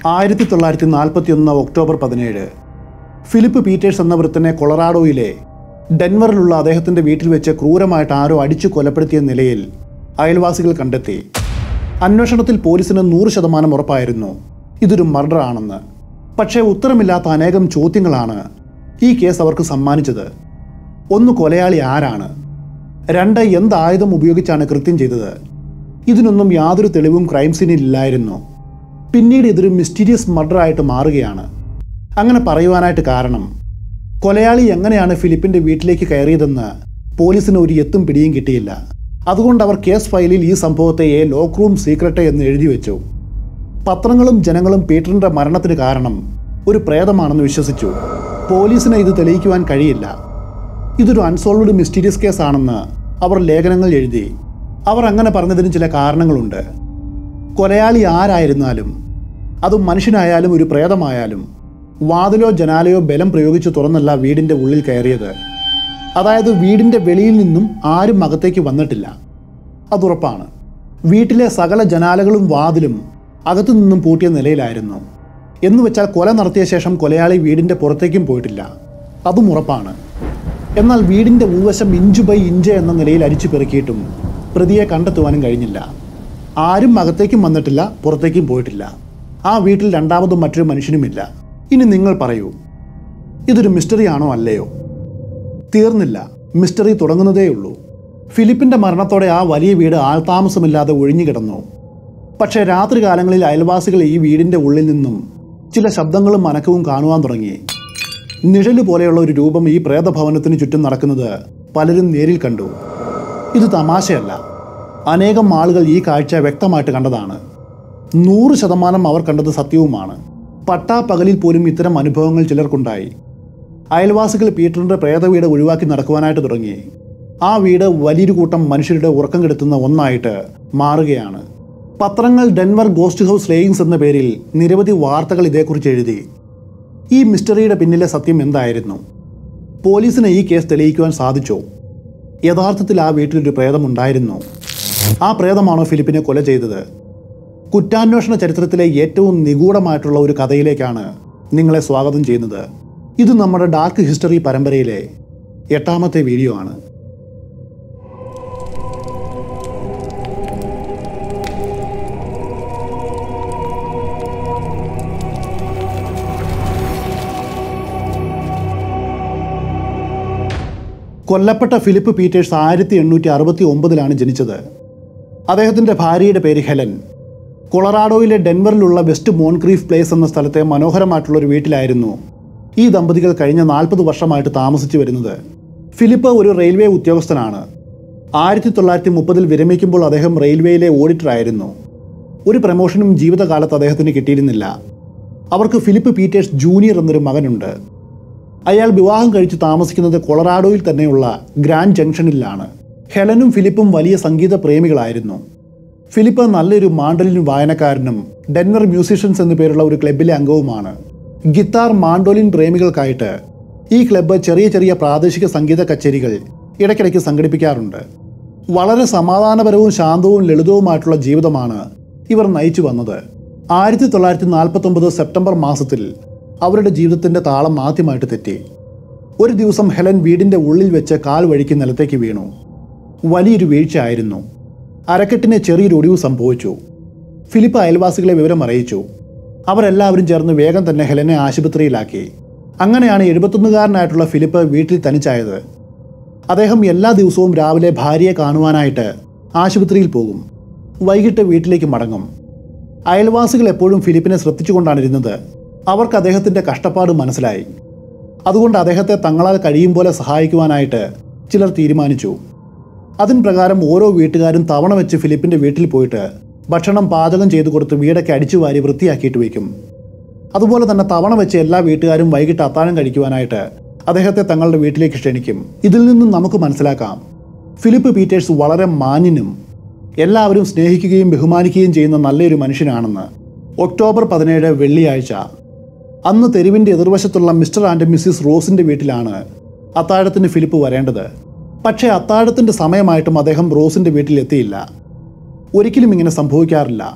ആയിരത്തി തൊള്ളായിരത്തി നാൽപ്പത്തി ഒന്ന് ഒക്ടോബർ പതിനേഴ് ഫിലിപ്പ് പീറ്റേഴ്സ് എന്ന വൃത്തനെ കൊളറാഡോയിലെ ഡെൻവറിലുള്ള അദ്ദേഹത്തിൻ്റെ വീട്ടിൽ വെച്ച് ക്രൂരമായിട്ട് ആരോ അടിച്ചു കൊലപ്പെടുത്തിയ നിലയിൽ അയൽവാസികൾ കണ്ടെത്തി അന്വേഷണത്തിൽ പോലീസിന് നൂറ് ശതമാനം ഉറപ്പായിരുന്നു ഇതൊരു മർഡർ ആണെന്ന് പക്ഷേ ഉത്തരമില്ലാത്ത അനേകം ചോദ്യങ്ങളാണ് ഈ കേസ് അവർക്ക് സമ്മാനിച്ചത് ഒന്ന് കൊലയാളി ആരാണ് രണ്ട് എന്ത് ആയുധം ഉപയോഗിച്ചാണ് കൃത്യം ചെയ്തത് ഇതിനൊന്നും യാതൊരു തെളിവും ക്രൈം സീനിൽ ഇല്ലായിരുന്നു പിന്നീട് ഇതൊരു മിസ്റ്റീരിയസ് മർഡർ ആയിട്ട് മാറുകയാണ് അങ്ങനെ പറയുവാനായിട്ട് കാരണം കൊലയാളി എങ്ങനെയാണ് ഫിലിപ്പിന്റെ വീട്ടിലേക്ക് കയറിയതെന്ന് പോലീസിന് ഒരു എത്തും പിടിയും കിട്ടിയില്ല അതുകൊണ്ട് അവർ കേസ് ഫയലിൽ ഈ സംഭവത്തെ എ ലോക്ക് റൂം സീക്രട്ട് എന്ന് എഴുതി വെച്ചു പത്രങ്ങളും ജനങ്ങളും പീറ്ററിന്റെ മരണത്തിന് കാരണം ഒരു പ്രേതമാണെന്ന് വിശ്വസിച്ചു പോലീസിന് ഇത് തെളിയിക്കുവാൻ കഴിയില്ല ഇതൊരു അൺസോൾവ്ഡ് മിസ്റ്റീരിയസ് കേസ് ആണെന്ന് അവർ ലേഖനങ്ങൾ എഴുതി അവർ അങ്ങനെ പറഞ്ഞതിന് ചില കാരണങ്ങളുണ്ട് കൊലയാളി ആരായിരുന്നാലും അത് മനുഷ്യനായാലും ഒരു പ്രേതമായാലും വാതിലോ ജനാലയോ ബലം പ്രയോഗിച്ച് തുറന്നല്ല വീടിൻ്റെ ഉള്ളിൽ കയറിയത് അതായത് വീടിൻ്റെ വെളിയിൽ നിന്നും ആരും അകത്തേക്ക് വന്നിട്ടില്ല അതുറപ്പാണ് വീട്ടിലെ സകല ജനാലകളും വാതിലും അകത്തു നിന്നും പൂട്ടിയ നിലയിലായിരുന്നു എന്ന് വെച്ചാൽ കൊല നടത്തിയ ശേഷം കൊലയാളി വീടിൻ്റെ പുറത്തേക്കും പോയിട്ടില്ല അതും ഉറപ്പാണ് എന്നാൽ വീടിൻ്റെ ഉൾവശം ഇഞ്ച് ബൈ ഇഞ്ച് എന്ന നിലയിൽ അരിച്ചു പെറുക്കിയിട്ടും പ്രതിയെ കണ്ടെത്തുവാനും കഴിഞ്ഞില്ല ആരും അകത്തേക്കും വന്നിട്ടില്ല പുറത്തേക്കും പോയിട്ടില്ല ആ വീട്ടിൽ രണ്ടാമതും മറ്റൊരു മനുഷ്യനുമില്ല ഇനി നിങ്ങൾ പറയൂ ഇതൊരു മിസ്റ്ററി ആണോ അല്ലയോ തീർന്നില്ല മിസ്റ്ററി തുടങ്ങുന്നതേയുള്ളൂ ഫിലിപ്പിന്റെ മരണത്തോടെ ആ വലിയ വീട് ആൾതാമസമില്ലാതെ ഒഴിഞ്ഞു കിടന്നു പക്ഷേ രാത്രികാലങ്ങളിൽ അയൽവാസികൾ ഈ വീടിന്റെ ഉള്ളിൽ നിന്നും ചില ശബ്ദങ്ങളും അനക്കവും കാണുവാൻ തുടങ്ങി നിഴല് പോലെയുള്ള ഒരു രൂപം ഈ പ്രേതഭവനത്തിന് ചുറ്റും നടക്കുന്നത് പലരും നേരിൽ കണ്ടു ഇത് തമാശയല്ല അനേകം ആളുകൾ ഈ കാഴ്ച വ്യക്തമായിട്ട് കണ്ടതാണ് നൂറ് ശതമാനം അവർ കണ്ടത് സത്യവുമാണ് പട്ടാപ്പകലിൽ പോലും ഇത്തരം അനുഭവങ്ങൾ ചിലർക്കുണ്ടായി അയൽവാസികൾ പീറ്ററിന്റെ പ്രേതവീട് ഒഴിവാക്കി നടക്കുവാനായിട്ട് തുടങ്ങി ആ വീട് വലിയൊരു കൂട്ടം മനുഷ്യരുടെ ഉറക്കം കെടുത്തുന്ന ഒന്നായിട്ട് മാറുകയാണ് പത്രങ്ങൾ ഡെൻവർ ഗോസ്റ്റ് ഹൗസ് ലേയിങ്സ് എന്ന പേരിൽ നിരവധി വാർത്തകൾ ഇതേക്കുറിച്ച് എഴുതി ഈ മിസ്റ്ററിയുടെ പിന്നിലെ സത്യം എന്തായിരുന്നു പോലീസിന് ഈ കേസ് തെളിയിക്കുവാൻ സാധിച്ചോ യഥാർത്ഥത്തിൽ ആ വീട്ടിലൊരു പ്രേതമുണ്ടായിരുന്നു ആ പ്രേതമാണോ ഫിലിപ്പിനെ കൊല ചെയ്തത് കുറ്റാന്വേഷണ ചരിത്രത്തിലെ ഏറ്റവും നിഗൂഢമായിട്ടുള്ള ഒരു കഥയിലേക്കാണ് നിങ്ങളെ സ്വാഗതം ചെയ്യുന്നത് ഇത് നമ്മുടെ ഡാർക്ക് ഹിസ്റ്ററി പരമ്പരയിലെ എട്ടാമത്തെ വീഡിയോ ആണ് കൊല്ലപ്പെട്ട ഫിലിപ്പ് പീറ്റേഴ്സ് ആയിരത്തി എണ്ണൂറ്റി അറുപത്തി ഒമ്പതിലാണ് ജനിച്ചത് അദ്ദേഹത്തിൻ്റെ ഭാര്യയുടെ പേര് ഹെലൻ കൊളറാഡോയിലെ ഡെൻവറിലുള്ള വെസ്റ്റ് മോൺക്രീഫ് പ്ലേസ് എന്ന സ്ഥലത്തെ മനോഹരമായിട്ടുള്ള ഒരു വീട്ടിലായിരുന്നു ഈ ദമ്പതികൾ കഴിഞ്ഞ നാൽപ്പത് വർഷമായിട്ട് താമസിച്ചു വരുന്നത് ഫിലിപ്പ് ഒരു റെയിൽവേ ഉദ്യോഗസ്ഥനാണ് ആയിരത്തി തൊള്ളായിരത്തി മുപ്പതിൽ വിരമിക്കുമ്പോൾ അദ്ദേഹം റെയിൽവേയിലെ ഓഡിറ്ററായിരുന്നു ഒരു പ്രമോഷനും ജീവിതകാലത്ത് അദ്ദേഹത്തിന് കിട്ടിയിരുന്നില്ല അവർക്ക് ഫിലിപ്പ് പീറ്റേഴ്സ് ജൂനിയർ എന്നൊരു മകനുണ്ട് അയാൾ വിവാഹം കഴിച്ച് താമസിക്കുന്നത് കൊളറാഡോയിൽ തന്നെയുള്ള ഗ്രാൻഡ് ജംഗ്ഷനിലാണ് ഹെലനും ഫിലിപ്പും വലിയ സംഗീത പ്രേമികളായിരുന്നു ഫിലിപ്പ് നല്ലൊരു മാണ്ടലിൻ വായനക്കാരനും ഡെൻവർ മ്യൂസിഷ്യൻസ് എന്നു പേരുള്ള ഒരു ക്ലബിലെ അംഗവുമാണ് ഗിത്താർ മാണ്ടോലിൻ പ്രേമികൾക്കായിട്ട് ഈ ക്ലബ്ബ് ചെറിയ ചെറിയ പ്രാദേശിക സംഗീത കച്ചേരികൾ ഇടയ്ക്കിടയ്ക്ക് സംഘടിപ്പിക്കാറുണ്ട് വളരെ സമാധാനപരവും ശാന്തവും ലളിതവുമായിട്ടുള്ള ജീവിതമാണ് ഇവർ നയിച്ചു വന്നത് ആയിരത്തി തൊള്ളായിരത്തി നാൽപ്പത്തി ഒമ്പത് സെപ്റ്റംബർ മാസത്തിൽ അവരുടെ ജീവിതത്തിന്റെ താളം ആദ്യമായിട്ട് തെറ്റി ഒരു ദിവസം ഹെലൻ വീടിന്റെ ഉള്ളിൽ വെച്ച് കാൽ വഴിക്ക് നിലത്തേക്ക് വീണു വലിയൊരു വീഴ്ചയായിരുന്നു അരക്കെട്ടിന് ചെറിയൊരു ഒടിവ് സംഭവിച്ചു ഫിലിപ്പ് അയൽവാസികളെ വിവരം അറിയിച്ചു അവരെല്ലാവരും ചേർന്ന് വേഗം തന്നെ ഹെലനെ ആശുപത്രിയിലാക്കി അങ്ങനെയാണ് എഴുപത്തൊന്നുകാരനായിട്ടുള്ള ഫിലിപ്പ് വീട്ടിൽ തനിച്ചായത് അദ്ദേഹം എല്ലാ ദിവസവും രാവിലെ ഭാര്യയെ കാണുവാനായിട്ട് ആശുപത്രിയിൽ പോകും വൈകിട്ട് വീട്ടിലേക്ക് മടങ്ങും അയൽവാസികൾ എപ്പോഴും ഫിലിപ്പിനെ ശ്രദ്ധിച്ചുകൊണ്ടാണ് ഇരുന്നത് അവർക്ക് അദ്ദേഹത്തിൻ്റെ കഷ്ടപ്പാട് മനസ്സിലായി അതുകൊണ്ട് അദ്ദേഹത്തെ തങ്ങളാൽ കഴിയും പോലെ സഹായിക്കുവാനായിട്ട് ചിലർ തീരുമാനിച്ചു അതിൻ പ്രകാരം ഓരോ വീട്ടുകാരും തവണ വെച്ച് ഫിലിപ്പിൻ്റെ വീട്ടിൽ പോയിട്ട് ഭക്ഷണം പാചകം ചെയ്തു കൊടുത്ത് വീടൊക്കെ അടിച്ചു വാരി വൃത്തിയാക്കിയിട്ട് വയ്ക്കും അതുപോലെ തന്നെ തവണ വെച്ച് എല്ലാ വീട്ടുകാരും വൈകിട്ട് അത്താഴം കഴിക്കുവാനായിട്ട് അദ്ദേഹത്തെ തങ്ങളുടെ വീട്ടിലേക്ക് ക്ഷണിക്കും ഇതിൽ നിന്നും നമുക്ക് മനസ്സിലാക്കാം ഫിലിപ്പ് പീറ്റേഴ്സ് വളരെ മാന്യനും എല്ലാവരും സ്നേഹിക്കുകയും ബഹുമാനിക്കുകയും ചെയ്യുന്ന നല്ലൊരു മനുഷ്യനാണെന്ന് ഒക്ടോബർ പതിനേഴ് വെള്ളിയാഴ്ച അന്ന് തെരുവിൻ്റെ എതിർവശത്തുള്ള മിസ്റ്റർ ആൻഡ് മിസ്സിസ് റോസിൻ്റെ വീട്ടിലാണ് അത്താഴത്തിന് ഫിലിപ്പ് വരേണ്ടത് പക്ഷേ അത്താഴത്തിൻ്റെ സമയമായിട്ടും അദ്ദേഹം റോസിൻ്റെ വീട്ടിൽ എത്തിയില്ല ഒരിക്കലും ഇങ്ങനെ സംഭവിക്കാറില്ല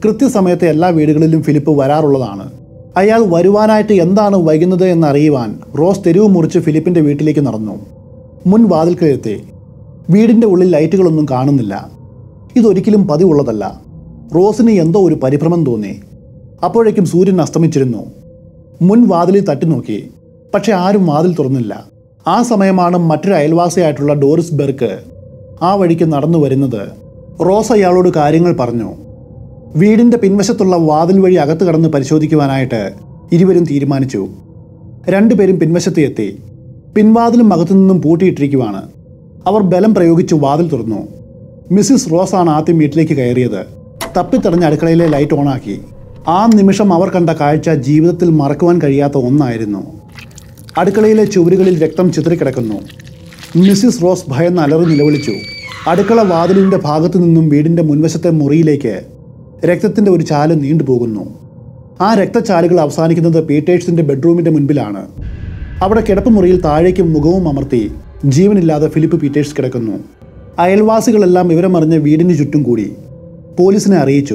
കൃത്യസമയത്ത് എല്ലാ വീടുകളിലും ഫിലിപ്പ് വരാറുള്ളതാണ് അയാൾ വരുവാനായിട്ട് എന്താണ് വൈകുന്നത് എന്നറിയുവാൻ റോസ് തെരുവ് മുറിച്ച് ഫിലിപ്പിൻ്റെ വീട്ടിലേക്ക് നടന്നു മുൻ വാതിൽക്കലെത്തി വീടിൻ്റെ ഉള്ളിൽ ലൈറ്റുകളൊന്നും കാണുന്നില്ല ഇതൊരിക്കലും പതിവുള്ളതല്ല റോസിന് എന്തോ ഒരു പരിഭ്രമം തോന്നി അപ്പോഴേക്കും സൂര്യൻ അസ്തമിച്ചിരുന്നു മുൻ വാതിലിൽ തട്ടി നോക്കി പക്ഷെ ആരും വാതിൽ തുറന്നില്ല ആ സമയമാണ് മറ്റൊരു അയൽവാസിയായിട്ടുള്ള ഡോറിസ് ബെർക്ക് ആ വഴിക്ക് നടന്നു വരുന്നത് റോസ് അയാളോട് കാര്യങ്ങൾ പറഞ്ഞു വീടിൻ്റെ പിൻവശത്തുള്ള വാതിൽ വഴി അകത്ത് കടന്ന് പരിശോധിക്കുവാനായിട്ട് ഇരുവരും തീരുമാനിച്ചു രണ്ടുപേരും പിൻവശത്ത് എത്തി പിൻവാതിലും അകത്തു നിന്നും പൂട്ടിയിട്ടിരിക്കുവാണ് അവർ ബലം പ്രയോഗിച്ച് വാതിൽ തുറന്നു മിസ്സിസ് റോസ് ആണ് ആദ്യം വീട്ടിലേക്ക് കയറിയത് തപ്പിത്തടഞ്ഞ അടുക്കളയിലെ ലൈറ്റ് ഓണാക്കി ആ നിമിഷം അവർ കണ്ട കാഴ്ച ജീവിതത്തിൽ മറക്കുവാൻ കഴിയാത്ത ഒന്നായിരുന്നു അടുക്കളയിലെ ചുവരുകളിൽ രക്തം ചിതറിക്കിടക്കുന്നു മിസ്സിസ് റോസ് ഭയന്ന് അലറി നിലവിളിച്ചു അടുക്കള വാതിലിൻ്റെ ഭാഗത്തു നിന്നും വീടിൻ്റെ മുൻവശത്തെ മുറിയിലേക്ക് രക്തത്തിൻ്റെ ഒരു ചാല് നീണ്ടുപോകുന്നു ആ രക്തച്ചാലുകൾ അവസാനിക്കുന്നത് പീറ്റേഴ്സിൻ്റെ ബെഡ്റൂമിൻ്റെ മുൻപിലാണ് അവിടെ കിടപ്പുമുറിയിൽ താഴേക്ക് മുഖവും അമർത്തി ജീവനില്ലാതെ ഫിലിപ്പ് പീറ്റേഴ്സ് കിടക്കുന്നു അയൽവാസികളെല്ലാം വിവരമറിഞ്ഞ് വീടിന് ചുറ്റും കൂടി പോലീസിനെ അറിയിച്ചു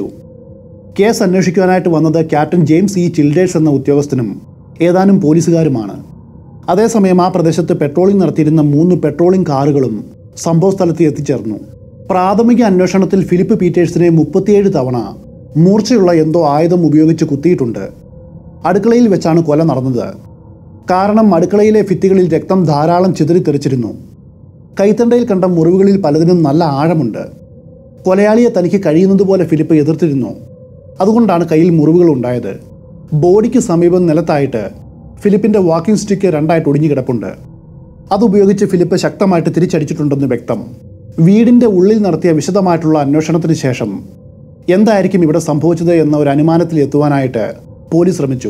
കേസ് അന്വേഷിക്കുവാനായിട്ട് വന്നത് ക്യാപ്റ്റൻ ജെയിംസ് ഇ ചിൽഡേഴ്സ് എന്ന ഉദ്യോഗസ്ഥനും ഏതാനും പോലീസുകാരുമാണ് അതേസമയം ആ പ്രദേശത്ത് പെട്രോളിംഗ് നടത്തിയിരുന്ന മൂന്ന് പെട്രോളിംഗ് കാറുകളും സംഭവസ്ഥലത്ത് എത്തിച്ചേർന്നു പ്രാഥമിക അന്വേഷണത്തിൽ ഫിലിപ്പ് പീറ്റേഴ്സിനെ മുപ്പത്തിയേഴ് തവണ മൂർച്ചയുള്ള എന്തോ ആയുധം ഉപയോഗിച്ച് കുത്തിയിട്ടുണ്ട് അടുക്കളയിൽ വെച്ചാണ് കൊല നടന്നത് കാരണം അടുക്കളയിലെ ഭിത്തികളിൽ രക്തം ധാരാളം ചിതറിത്തെറിച്ചിരുന്നു കൈത്തണ്ടയിൽ കണ്ട മുറിവുകളിൽ പലതിനും നല്ല ആഴമുണ്ട് കൊലയാളിയെ തനിക്ക് കഴിയുന്നതുപോലെ ഫിലിപ്പ് എതിർത്തിരുന്നു അതുകൊണ്ടാണ് കയ്യിൽ മുറിവുകൾ ഉണ്ടായത് ബോഡിക്ക് സമീപം നിലത്തായിട്ട് ഫിലിപ്പിന്റെ വാക്കിംഗ് സ്റ്റിക്ക് രണ്ടായിട്ട് ഒടിഞ്ഞു കിടപ്പുണ്ട് അതുപയോഗിച്ച് ഫിലിപ്പ് ശക്തമായിട്ട് തിരിച്ചടിച്ചിട്ടുണ്ടെന്ന് വ്യക്തം വീടിന്റെ ഉള്ളിൽ നടത്തിയ വിശദമായിട്ടുള്ള അന്വേഷണത്തിന് ശേഷം എന്തായിരിക്കും ഇവിടെ സംഭവിച്ചത് എന്ന ഒരു അനുമാനത്തിൽ എത്തുവാനായിട്ട് പോലീസ് ശ്രമിച്ചു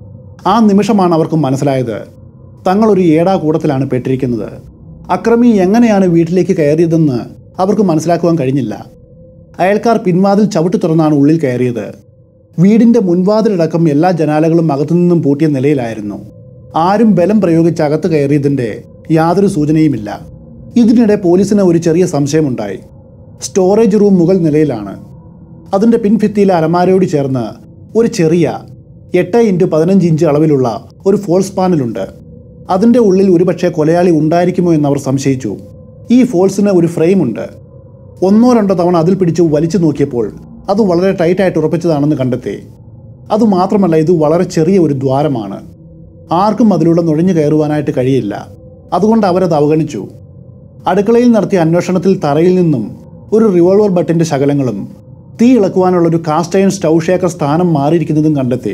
ആ നിമിഷമാണ് അവർക്ക് മനസ്സിലായത് തങ്ങളൊരു ഏടാ കൂടത്തിലാണ് പെട്ടിരിക്കുന്നത് അക്രമി എങ്ങനെയാണ് വീട്ടിലേക്ക് കയറിയതെന്ന് അവർക്ക് മനസ്സിലാക്കുവാൻ കഴിഞ്ഞില്ല അയൽക്കാർ പിൻവാതിൽ ചവിട്ടി തുറന്നാണ് ഉള്ളിൽ കയറിയത് വീടിന്റെ മുൻവാതിലടക്കം എല്ലാ ജനാലകളും അകത്തുനിന്നും പൂട്ടിയ നിലയിലായിരുന്നു ആരും ബലം പ്രയോഗിച്ച് അകത്ത് കയറിയതിന്റെ യാതൊരു സൂചനയുമില്ല ഇതിനിടെ പോലീസിന് ഒരു ചെറിയ സംശയമുണ്ടായി സ്റ്റോറേജ് റൂം മുകൾ നിലയിലാണ് അതിൻ്റെ പിൻഭിത്തിയിലെ അലമാരയോട് ചേർന്ന് ഒരു ചെറിയ എട്ട് ഇൻറ്റു പതിനഞ്ച് ഇഞ്ച് അളവിലുള്ള ഒരു ഫോൾസ് പാനലുണ്ട് അതിൻ്റെ ഉള്ളിൽ ഒരുപക്ഷെ കൊലയാളി ഉണ്ടായിരിക്കുമോ എന്ന് അവർ സംശയിച്ചു ഈ ഫോൾസിന് ഒരു ഫ്രെയിമുണ്ട് ഒന്നോ രണ്ടോ തവണ അതിൽ പിടിച്ച് വലിച്ചു നോക്കിയപ്പോൾ അത് വളരെ ടൈറ്റായിട്ട് ഉറപ്പിച്ചതാണെന്ന് കണ്ടെത്തി അതുമാത്രമല്ല ഇത് വളരെ ചെറിയ ഒരു ദ്വാരമാണ് ആർക്കും അതിലൂടെ നുഴഞ്ഞു കയറുവാനായിട്ട് കഴിയില്ല അതുകൊണ്ട് അവരത് അവഗണിച്ചു അടുക്കളയിൽ നടത്തിയ അന്വേഷണത്തിൽ തറയിൽ നിന്നും ഒരു റിവോൾവർ ബട്ടിൻ്റെ ശകലങ്ങളും തീ ഇളക്കുവാനുള്ള ഒരു കാസ്റ്റ് അയൺ സ്റ്റൗ ഷേക്കർ സ്ഥാനം മാറിയിരിക്കുന്നതും കണ്ടെത്തി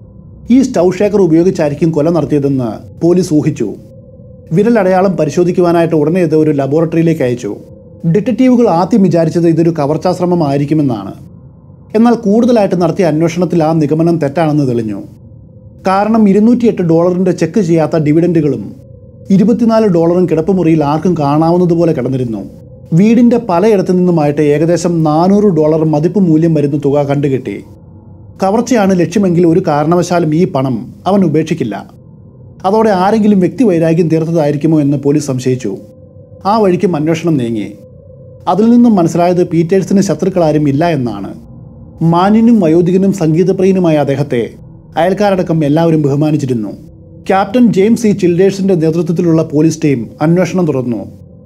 ഈ സ്റ്റൗ ഷേക്കർ ഉപയോഗിച്ചായിരിക്കും കൊല നടത്തിയതെന്ന് പോലീസ് ഊഹിച്ചു വിരലടയാളം പരിശോധിക്കുവാനായിട്ട് ഉടനെ ഇത് ഒരു ലബോറട്ടറിയിലേക്ക് അയച്ചു ഡിറ്റക്റ്റീവുകൾ ആദ്യം വിചാരിച്ചത് ഇതൊരു കവർച്ചാശ്രമമായിരിക്കുമെന്നാണ് എന്നാൽ കൂടുതലായിട്ട് നടത്തിയ അന്വേഷണത്തിൽ ആ നിഗമനം തെറ്റാണെന്ന് തെളിഞ്ഞു കാരണം ഇരുന്നൂറ്റിയെട്ട് ഡോളറിൻ്റെ ചെക്ക് ചെയ്യാത്ത ഡിവിഡൻഡുകളും ഇരുപത്തിനാല് ഡോളറും കിടപ്പുമുറിയിൽ ആർക്കും കാണാവുന്നതുപോലെ കിടന്നിരുന്നു വീടിൻ്റെ പലയിടത്തു നിന്നുമായിട്ട് ഏകദേശം നാനൂറ് ഡോളർ മതിപ്പ് മൂല്യം വരുന്ന തുക കണ്ടുകിട്ടി കവർച്ചയാണ് ലക്ഷ്യമെങ്കിൽ ഒരു കാരണവശാലും ഈ പണം അവൻ ഉപേക്ഷിക്കില്ല അതോടെ ആരെങ്കിലും വ്യക്തിവൈരാഗ്യം തീർത്തതായിരിക്കുമോ എന്ന് പോലീസ് സംശയിച്ചു ആ വഴിക്കും അന്വേഷണം നീങ്ങി അതിൽ നിന്നും മനസ്സിലായത് പീറ്റേഴ്സിന് ശത്രുക്കളാരും ഇല്ല എന്നാണ് മാന്യനും വയോധികനും സംഗീതപ്രിയനുമായ അദ്ദേഹത്തെ അയൽക്കാരടക്കം എല്ലാവരും ബഹുമാനിച്ചിരുന്നു ക്യാപ്റ്റൻ ജെയിംസ് ഇ ചിൽഡേഴ്സിന്റെ നേതൃത്വത്തിലുള്ള പോലീസ് ടീം അന്വേഷണം തുറന്നു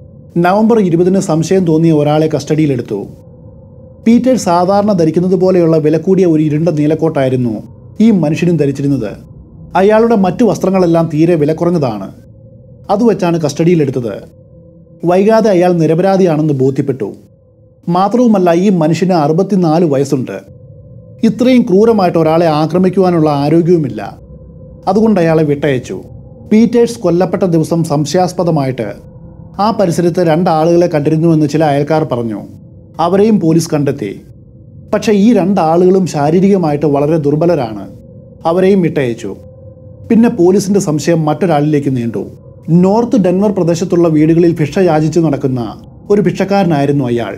നവംബർ ഇരുപതിന് സംശയം തോന്നിയ ഒരാളെ കസ്റ്റഡിയിലെടുത്തു പീറ്റർ സാധാരണ ധരിക്കുന്നത് പോലെയുള്ള വിലകൂടിയ ഒരു ഇരുണ്ട നീലക്കോട്ടായിരുന്നു ഈ മനുഷ്യനും ധരിച്ചിരുന്നത് അയാളുടെ മറ്റു വസ്ത്രങ്ങളെല്ലാം തീരെ വില കുറഞ്ഞതാണ് അത് വെച്ചാണ് കസ്റ്റഡിയിലെടുത്തത് വൈകാതെ അയാൾ നിരപരാധിയാണെന്ന് ബോധ്യപ്പെട്ടു മാത്രവുമല്ല ഈ മനുഷ്യന് അറുപത്തിനാല് വയസ്സുണ്ട് ഇത്രയും ക്രൂരമായിട്ട് ഒരാളെ ആക്രമിക്കുവാനുള്ള ആരോഗ്യവുമില്ല അതുകൊണ്ട് അയാളെ വിട്ടയച്ചു പീറ്റേഴ്സ് കൊല്ലപ്പെട്ട ദിവസം സംശയാസ്പദമായിട്ട് ആ പരിസരത്ത് രണ്ടാളുകളെ കണ്ടിരുന്നുവെന്ന് ചില അയൽക്കാർ പറഞ്ഞു അവരെയും പോലീസ് കണ്ടെത്തി പക്ഷേ ഈ രണ്ടാളുകളും ശാരീരികമായിട്ട് വളരെ ദുർബലരാണ് അവരെയും വിട്ടയച്ചു പിന്നെ പോലീസിന്റെ സംശയം മറ്റൊരാളിലേക്ക് നീണ്ടു നോർത്ത് ഡെൻവർ പ്രദേശത്തുള്ള വീടുകളിൽ ഭിക്ഷ യാചിച്ചു നടക്കുന്ന ഒരു ഭിക്ഷക്കാരനായിരുന്നു അയാൾ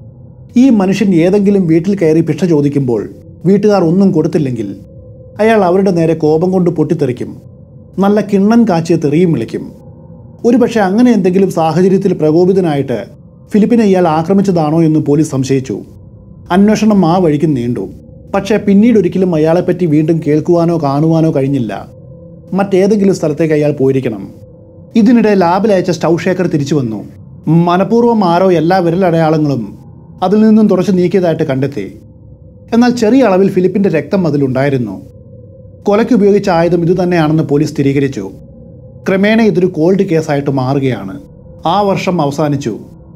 ഈ മനുഷ്യൻ ഏതെങ്കിലും വീട്ടിൽ കയറി ഭിക്ഷ ചോദിക്കുമ്പോൾ വീട്ടുകാർ ഒന്നും കൊടുത്തില്ലെങ്കിൽ അയാൾ അവരുടെ നേരെ കോപം കൊണ്ട് പൊട്ടിത്തെറിക്കും നല്ല കിണ്ണൻ കാച്ചിയ തെറിയും വിളിക്കും ഒരുപക്ഷെ അങ്ങനെ എന്തെങ്കിലും സാഹചര്യത്തിൽ പ്രകോപിതനായിട്ട് ഫിലിപ്പിനെ ഇയാൾ ആക്രമിച്ചതാണോ എന്ന് പോലീസ് സംശയിച്ചു അന്വേഷണം ആ വഴിക്ക് നീണ്ടു പക്ഷേ പിന്നീട് ഒരിക്കലും അയാളെപ്പറ്റി വീണ്ടും കേൾക്കുവാനോ കാണുവാനോ കഴിഞ്ഞില്ല മറ്റേതെങ്കിലും സ്ഥലത്തേക്ക് അയാൾ പോയിരിക്കണം ഇതിനിടെ ലാബിൽ അയച്ച സ്റ്റൗ ഷേക്കർ തിരിച്ചു വന്നു മനഃപൂർവ്വം ആരോ എല്ലാ വിരലടയാളങ്ങളും അതിൽ നിന്നും തുടച്ചു നീക്കിയതായിട്ട് കണ്ടെത്തി എന്നാൽ ചെറിയ അളവിൽ ഫിലിപ്പിന്റെ രക്തം അതിലുണ്ടായിരുന്നു കൊലയ്ക്ക് ഉപയോഗിച്ച ആയുധം ഇതുതന്നെയാണെന്ന് പോലീസ് സ്ഥിരീകരിച്ചു ക്രമേണ ഇതൊരു കോൾഡ് കേസായിട്ട് മാറുകയാണ് ആ വർഷം അവസാനിച്ചു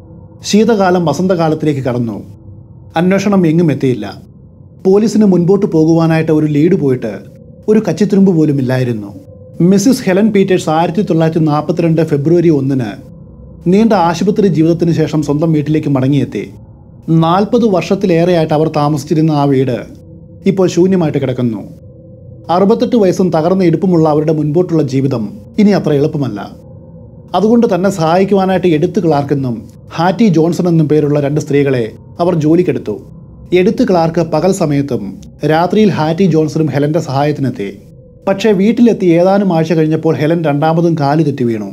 ശീതകാലം വസന്തകാലത്തിലേക്ക് കടന്നു അന്വേഷണം എങ്ങും എത്തിയില്ല പോലീസിന് മുൻപോട്ട് പോകുവാനായിട്ട് ഒരു ലീഡ് പോയിട്ട് ഒരു കച്ചിത്തുരുമ്പ് പോലും ഇല്ലായിരുന്നു മിസ്സിസ് ഹെലൻ പീറ്റേഴ്സ് ആയിരത്തി തൊള്ളായിരത്തി നാൽപ്പത്തിരണ്ട് ഫെബ്രുവരി ഒന്നിന് നീണ്ട ആശുപത്രി ജീവിതത്തിന് ശേഷം സ്വന്തം വീട്ടിലേക്ക് മടങ്ങിയെത്തി നാൽപ്പത് വർഷത്തിലേറെയായിട്ട് അവർ താമസിച്ചിരുന്ന ആ വീട് ഇപ്പോൾ ശൂന്യമായിട്ട് കിടക്കുന്നു അറുപത്തെട്ട് വയസ്സും തകർന്ന ഇടുപ്പുമുള്ള അവരുടെ മുൻപോട്ടുള്ള ജീവിതം ഇനി അത്ര എളുപ്പമല്ല അതുകൊണ്ട് തന്നെ സഹായിക്കുവാനായിട്ട് എഴുത്ത് ക്ലാർക്കെന്നും ഹാറ്റി ജോൺസൺ എന്നും പേരുള്ള രണ്ട് സ്ത്രീകളെ അവർ ജോലിക്കെടുത്തു എഴുത്ത് ക്ലാർക്ക് പകൽ സമയത്തും രാത്രിയിൽ ഹാറ്റി ജോൺസണും ഹെലന്റെ സഹായത്തിനെത്തി പക്ഷേ വീട്ടിലെത്തി ഏതാനും ആഴ്ച കഴിഞ്ഞപ്പോൾ ഹെലൻ രണ്ടാമതും കാല് തെറ്റി വീണു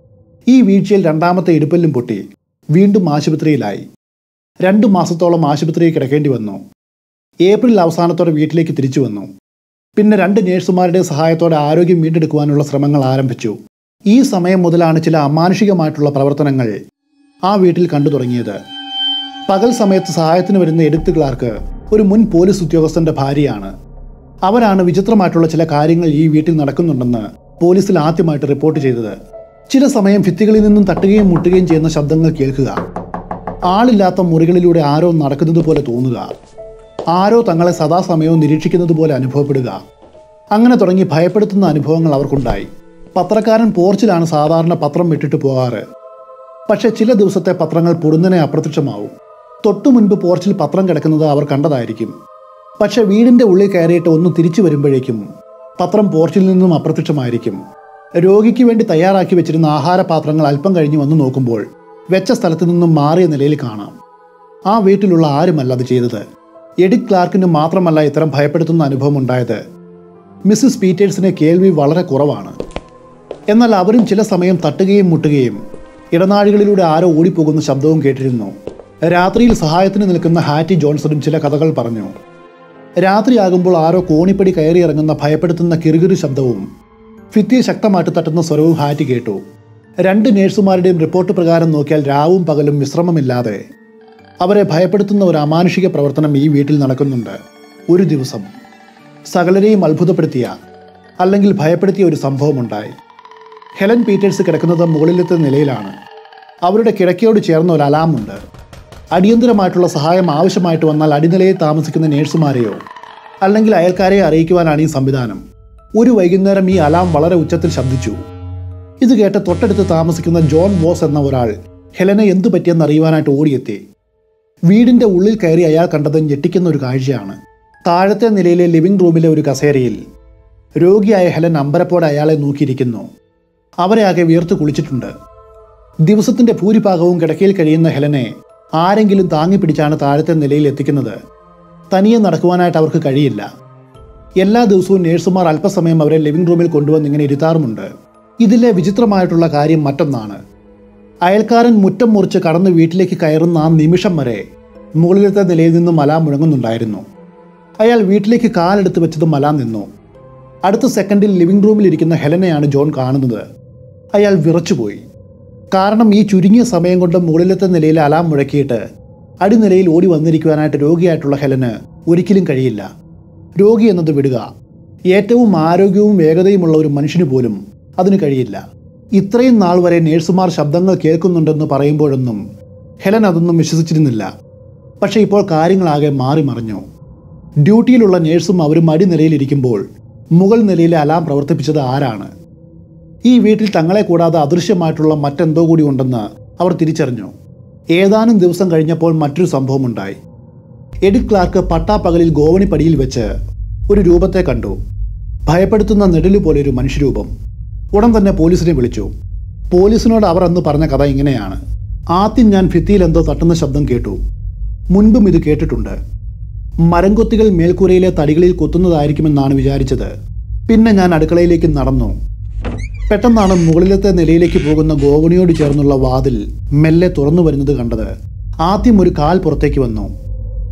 ഈ വീഴ്ചയിൽ രണ്ടാമത്തെ ഇടുപ്പല്ലും പൊട്ടി വീണ്ടും ആശുപത്രിയിലായി രണ്ടു മാസത്തോളം ആശുപത്രിയിൽ കിടക്കേണ്ടി വന്നു ഏപ്രിൽ അവസാനത്തോടെ വീട്ടിലേക്ക് തിരിച്ചു വന്നു പിന്നെ രണ്ട് നേഴ്സുമാരുടെ സഹായത്തോടെ ആരോഗ്യം വീണ്ടെടുക്കുവാനുള്ള ശ്രമങ്ങൾ ആരംഭിച്ചു ഈ സമയം മുതലാണ് ചില അമാനുഷികമായിട്ടുള്ള പ്രവർത്തനങ്ങൾ ആ വീട്ടിൽ കണ്ടു തുടങ്ങിയത് പകൽ സമയത്ത് സഹായത്തിന് വരുന്ന എഴുത്ത് ക്ലാർക്ക് ഒരു മുൻ പോലീസ് ഉദ്യോഗസ്ഥന്റെ ഭാര്യയാണ് അവരാണ് വിചിത്രമായിട്ടുള്ള ചില കാര്യങ്ങൾ ഈ വീട്ടിൽ നടക്കുന്നുണ്ടെന്ന് പോലീസിൽ ആദ്യമായിട്ട് റിപ്പോർട്ട് ചെയ്തത് ചില സമയം ഭിത്തികളിൽ നിന്നും തട്ടുകയും മുട്ടുകയും ചെയ്യുന്ന ശബ്ദങ്ങൾ കേൾക്കുക ആളില്ലാത്ത മുറികളിലൂടെ ആരോ നടക്കുന്നത് പോലെ തോന്നുക ആരോ തങ്ങളെ സദാസമയവും നിരീക്ഷിക്കുന്നത് പോലെ അനുഭവപ്പെടുക അങ്ങനെ തുടങ്ങി ഭയപ്പെടുത്തുന്ന അനുഭവങ്ങൾ അവർക്കുണ്ടായി പത്രക്കാരൻ പോർച്ചിലാണ് സാധാരണ പത്രം വിട്ടിട്ട് പോകാറ് പക്ഷേ ചില ദിവസത്തെ പത്രങ്ങൾ പൊടുന്നനെ അപ്രത്യക്ഷമാവും തൊട്ടു മുൻപ് പോർച്ചിൽ പത്രം കിടക്കുന്നത് അവർ കണ്ടതായിരിക്കും പക്ഷെ വീടിന്റെ ഉള്ളിൽ കയറിയിട്ട് ഒന്ന് തിരിച്ചു വരുമ്പോഴേക്കും പത്രം പോർച്ചിൽ നിന്നും അപ്രത്യക്ഷമായിരിക്കും രോഗിക്ക് വേണ്ടി തയ്യാറാക്കി വെച്ചിരുന്ന ആഹാരപാത്രങ്ങൾ അല്പം കഴിഞ്ഞ് വന്ന് നോക്കുമ്പോൾ വെച്ച സ്ഥലത്ത് നിന്നും മാറിയ നിലയിൽ കാണാം ആ വീട്ടിലുള്ള ആരുമല്ല അത് ചെയ്തത് എഡിറ്റ് ക്ലാർക്കിന് മാത്രമല്ല ഇത്തരം ഭയപ്പെടുത്തുന്ന അനുഭവം ഉണ്ടായത് മിസ്സിസ് പീറ്റേഴ്സിനെ കേൾവി വളരെ കുറവാണ് എന്നാൽ അവരും ചില സമയം തട്ടുകയും മുട്ടുകയും ഇടനാഴികളിലൂടെ ആരോ ഓടിപ്പോകുന്ന ശബ്ദവും കേട്ടിരുന്നു രാത്രിയിൽ സഹായത്തിന് നിൽക്കുന്ന ഹാറ്റി ജോൺസണും ചില കഥകൾ പറഞ്ഞു രാത്രിയാകുമ്പോൾ ആരോ കോണിപ്പടി കയറി ഇറങ്ങുന്ന ഭയപ്പെടുത്തുന്ന കിറുകിറു ശബ്ദവും ഭിത്തിയെ ശക്തമായിട്ട് തട്ടുന്ന സ്വരവും ഹാറ്റി കേട്ടു രണ്ട് നേഴ്സുമാരുടെയും റിപ്പോർട്ട് പ്രകാരം നോക്കിയാൽ രാവും പകലും വിശ്രമമില്ലാതെ അവരെ ഭയപ്പെടുത്തുന്ന ഒരു അമാനുഷിക പ്രവർത്തനം ഈ വീട്ടിൽ നടക്കുന്നുണ്ട് ഒരു ദിവസം സകലരെയും അത്ഭുതപ്പെടുത്തിയ അല്ലെങ്കിൽ ഭയപ്പെടുത്തിയ ഒരു സംഭവമുണ്ടായി ഹെലൻ പീറ്റേഴ്സ് കിടക്കുന്നത് മുകളിലത്തെ നിലയിലാണ് അവരുടെ കിടക്കയോട് ചേർന്ന ഒരു അലാമുണ്ട് അടിയന്തരമായിട്ടുള്ള സഹായം ആവശ്യമായിട്ട് വന്നാൽ അടിനിലയിൽ താമസിക്കുന്ന നേഴ്സുമാരെയോ അല്ലെങ്കിൽ അയൽക്കാരെയോ അറിയിക്കുവാനാണ് ഈ സംവിധാനം ഒരു വൈകുന്നേരം ഈ അലാം വളരെ ഉച്ചത്തിൽ ശബ്ദിച്ചു ഇത് കേട്ട് തൊട്ടടുത്ത് താമസിക്കുന്ന ജോൺ ബോസ് എന്ന ഒരാൾ ഹെലനെ എന്തു പറ്റിയെന്ന് അറിയുവാനായിട്ട് ഓടിയെത്തി വീടിന്റെ ഉള്ളിൽ കയറി അയാൾ കണ്ടത് ഞെട്ടിക്കുന്ന ഒരു കാഴ്ചയാണ് താഴത്തെ നിലയിലെ ലിവിംഗ് റൂമിലെ ഒരു കസേരയിൽ രോഗിയായ ഹെലൻ അമ്പരപ്പോടെ അയാളെ നോക്കിയിരിക്കുന്നു അവരെ ആകെ വിയർത്ത് കുളിച്ചിട്ടുണ്ട് ദിവസത്തിന്റെ ഭൂരിഭാഗവും കിടക്കയിൽ കഴിയുന്ന ഹെലനെ ആരെങ്കിലും താങ്ങി പിടിച്ചാണ് താഴത്തെ നിലയിൽ എത്തിക്കുന്നത് തനിയെ നടക്കുവാനായിട്ട് അവർക്ക് കഴിയില്ല എല്ലാ ദിവസവും നേഴ്സുമാർ അല്പസമയം അവരെ ലിവിംഗ് റൂമിൽ കൊണ്ടുവന്ന് ഇങ്ങനെ ഇരുത്താറുമുണ്ട് ഇതിലെ വിചിത്രമായിട്ടുള്ള കാര്യം മറ്റൊന്നാണ് അയൽക്കാരൻ മുറ്റം മുറിച്ച് കടന്ന് വീട്ടിലേക്ക് കയറുന്ന ആ നിമിഷം വരെ മുകളിലത്തെ നിലയിൽ നിന്നും മലാം മുഴങ്ങുന്നുണ്ടായിരുന്നു അയാൾ വീട്ടിലേക്ക് കാലെടുത്ത് വെച്ചത് മലാം നിന്നു അടുത്ത സെക്കൻഡിൽ ലിവിംഗ് റൂമിൽ ഇരിക്കുന്ന ഹെലനെയാണ് ജോൺ കാണുന്നത് അയാൾ വിറച്ചുപോയി കാരണം ഈ ചുരുങ്ങിയ സമയം കൊണ്ട് മുകളിലത്തെ നിലയിൽ അലാം മുഴക്കിയിട്ട് അടിനിലയിൽ ഓടി വന്നിരിക്കുവാനായിട്ട് രോഗിയായിട്ടുള്ള ഹെലന് ഒരിക്കലും കഴിയില്ല രോഗി എന്നത് വിടുക ഏറ്റവും ആരോഗ്യവും വേഗതയുമുള്ള ഒരു മനുഷ്യന് പോലും അതിന് കഴിയില്ല ഇത്രയും നാൾ വരെ നേഴ്സുമാർ ശബ്ദങ്ങൾ കേൾക്കുന്നുണ്ടെന്ന് പറയുമ്പോഴൊന്നും ഹെലൻ അതൊന്നും വിശ്വസിച്ചിരുന്നില്ല പക്ഷേ ഇപ്പോൾ കാര്യങ്ങളാകെ മാറി മറിഞ്ഞു ഡ്യൂട്ടിയിലുള്ള നേഴ്സും അവരും അടിനിലയിലിരിക്കുമ്പോൾ മുകൾ നിലയിലെ അലാം പ്രവർത്തിപ്പിച്ചത് ആരാണ് ഈ വീട്ടിൽ തങ്ങളെ കൂടാതെ അദൃശ്യമായിട്ടുള്ള മറ്റെന്തോ കൂടി ഉണ്ടെന്ന് അവർ തിരിച്ചറിഞ്ഞു ഏതാനും ദിവസം കഴിഞ്ഞപ്പോൾ മറ്റൊരു സംഭവമുണ്ടായി എഡിറ്റ് ക്ലാർക്ക് പട്ടാപ്പകലിൽ ഗോവണിപ്പടിയിൽ വെച്ച് ഒരു രൂപത്തെ കണ്ടു ഭയപ്പെടുത്തുന്ന നെടിലു പോലെ ഒരു മനുഷ്യരൂപം ഉടൻ തന്നെ പോലീസിനെ വിളിച്ചു പോലീസിനോട് അവർ അന്ന് പറഞ്ഞ കഥ ഇങ്ങനെയാണ് ആദ്യം ഞാൻ ഭിത്തിയിൽ എന്തോ തട്ടുന്ന ശബ്ദം കേട്ടു മുൻപും ഇത് കേട്ടിട്ടുണ്ട് മരംകൊത്തികൾ മേൽക്കൂരയിലെ തടികളിൽ കൊത്തുന്നതായിരിക്കുമെന്നാണ് വിചാരിച്ചത് പിന്നെ ഞാൻ അടുക്കളയിലേക്ക് നടന്നു പെട്ടെന്നാണ് മുകളിലത്തെ നിലയിലേക്ക് പോകുന്ന ഗോവണിയോട് ചേർന്നുള്ള വാതിൽ മെല്ലെ തുറന്നു വരുന്നത് കണ്ടത് ആദ്യം ഒരു കാൽ പുറത്തേക്ക് വന്നു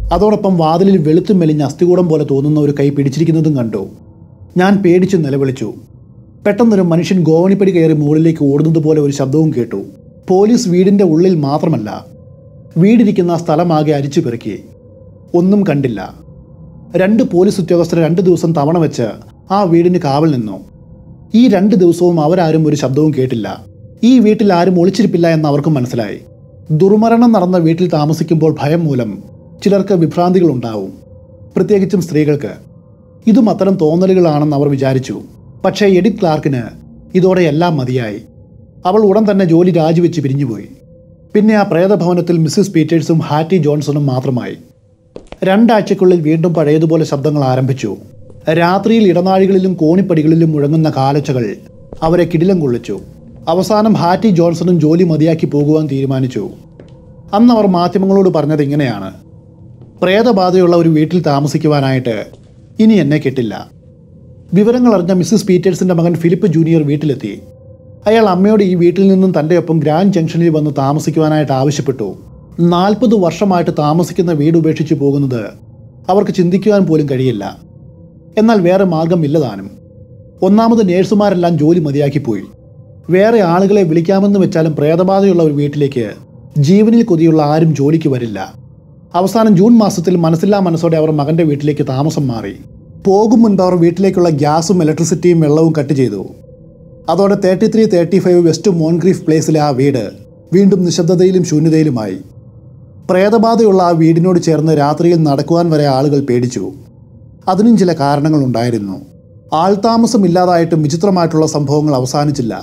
അതോടൊപ്പം വാതിലിൽ വെളുത്തും മെലിഞ്ഞ അസ്ഥികൂടം പോലെ തോന്നുന്ന ഒരു കൈ പിടിച്ചിരിക്കുന്നതും കണ്ടു ഞാൻ പേടിച്ച് നിലവിളിച്ചു പെട്ടെന്നൊരു മനുഷ്യൻ ഗോവണിപ്പടി കയറി മുകളിലേക്ക് ഓടുന്നത് പോലെ ഒരു ശബ്ദവും കേട്ടു പോലീസ് വീടിൻ്റെ ഉള്ളിൽ മാത്രമല്ല വീടിരിക്കുന്ന സ്ഥലമാകെ അരിച്ചു പെറുക്കി ഒന്നും കണ്ടില്ല രണ്ട് പോലീസ് ഉദ്യോഗസ്ഥർ രണ്ട് ദിവസം തവണ വെച്ച് ആ വീടിന് കാവൽ നിന്നു ഈ രണ്ട് ദിവസവും അവരാരും ഒരു ശബ്ദവും കേട്ടില്ല ഈ വീട്ടിൽ ആരും ഒളിച്ചിരിപ്പില്ല എന്ന് അവർക്കും മനസ്സിലായി ദുർമരണം നടന്ന വീട്ടിൽ താമസിക്കുമ്പോൾ ഭയം മൂലം ചിലർക്ക് വിഭ്രാന്തികൾ ഉണ്ടാവും പ്രത്യേകിച്ചും സ്ത്രീകൾക്ക് ഇതും അത്തരം തോന്നലുകളാണെന്ന് അവർ വിചാരിച്ചു പക്ഷേ എഡിറ്റ് ക്ലാർക്കിന് ഇതോടെ എല്ലാം മതിയായി അവൾ ഉടൻ തന്നെ ജോലി രാജിവെച്ച് പിരിഞ്ഞുപോയി പിന്നെ ആ പ്രേതഭവനത്തിൽ മിസ്സിസ് പീറ്റേഴ്സും ഹാറ്റി ജോൺസണും മാത്രമായി രണ്ടാഴ്ചക്കുള്ളിൽ വീണ്ടും പഴയതുപോലെ ശബ്ദങ്ങൾ ആരംഭിച്ചു രാത്രിയിൽ ഇടനാഴികളിലും കോണിപ്പടികളിലും മുഴങ്ങുന്ന കാലച്ചകൾ അവരെ കിടിലം കൊള്ളിച്ചു അവസാനം ഹാറ്റി ജോൺസണും ജോലി മതിയാക്കി പോകുവാൻ തീരുമാനിച്ചു അന്ന് അവർ മാധ്യമങ്ങളോട് പറഞ്ഞത് ഇങ്ങനെയാണ് പ്രേതബാധയുള്ള ഒരു വീട്ടിൽ താമസിക്കുവാനായിട്ട് ഇനി എന്നെ കിട്ടില്ല വിവരങ്ങൾ അറിഞ്ഞ മിസ്സിസ് പീറ്റേഴ്സിന്റെ മകൻ ഫിലിപ്പ് ജൂനിയർ വീട്ടിലെത്തി അയാൾ അമ്മയോട് ഈ വീട്ടിൽ നിന്നും തൻ്റെ ഒപ്പം ഗ്രാൻഡ് ജംഗ്ഷനിൽ വന്ന് താമസിക്കുവാനായിട്ട് ആവശ്യപ്പെട്ടു നാൽപ്പത് വർഷമായിട്ട് താമസിക്കുന്ന വീട് ഉപേക്ഷിച്ച് പോകുന്നത് അവർക്ക് ചിന്തിക്കുവാൻ പോലും കഴിയില്ല എന്നാൽ വേറെ മാർഗമില്ലതാനും ഒന്നാമത് നേഴ്സുമാരെല്ലാം ജോലി മതിയാക്കിപ്പോയി വേറെ ആളുകളെ വിളിക്കാമെന്ന് വെച്ചാലും പ്രേതബാധയുള്ള ഒരു വീട്ടിലേക്ക് ജീവനിൽ കൊതിയുള്ള ആരും ജോലിക്ക് വരില്ല അവസാനം ജൂൺ മാസത്തിൽ മനസ്സില്ലാ മനസ്സോടെ അവർ മകന്റെ വീട്ടിലേക്ക് താമസം മാറി പോകും മുൻപ് അവർ വീട്ടിലേക്കുള്ള ഗ്യാസും ഇലക്ട്രിസിറ്റിയും വെള്ളവും കട്ട് ചെയ്തു അതോടെ thirty three thirty five West Moncrieff പ്ലേസിലെ ആ വീട് വീണ്ടും നിശബ്ദതയിലും ശൂന്യതയിലുമായി പ്രേതബാധയുള്ള ആ വീടിനോട് ചേർന്ന് രാത്രിയിൽ നടക്കുവാൻ വരെ ആളുകൾ പേടിച്ചു അതിനും ചില കാരണങ്ങളുണ്ടായിരുന്നു ആൾതാമസം ഇല്ലാതായിട്ടും വിചിത്രമായിട്ടുള്ള സംഭവങ്ങൾ അവസാനിച്ചില്ല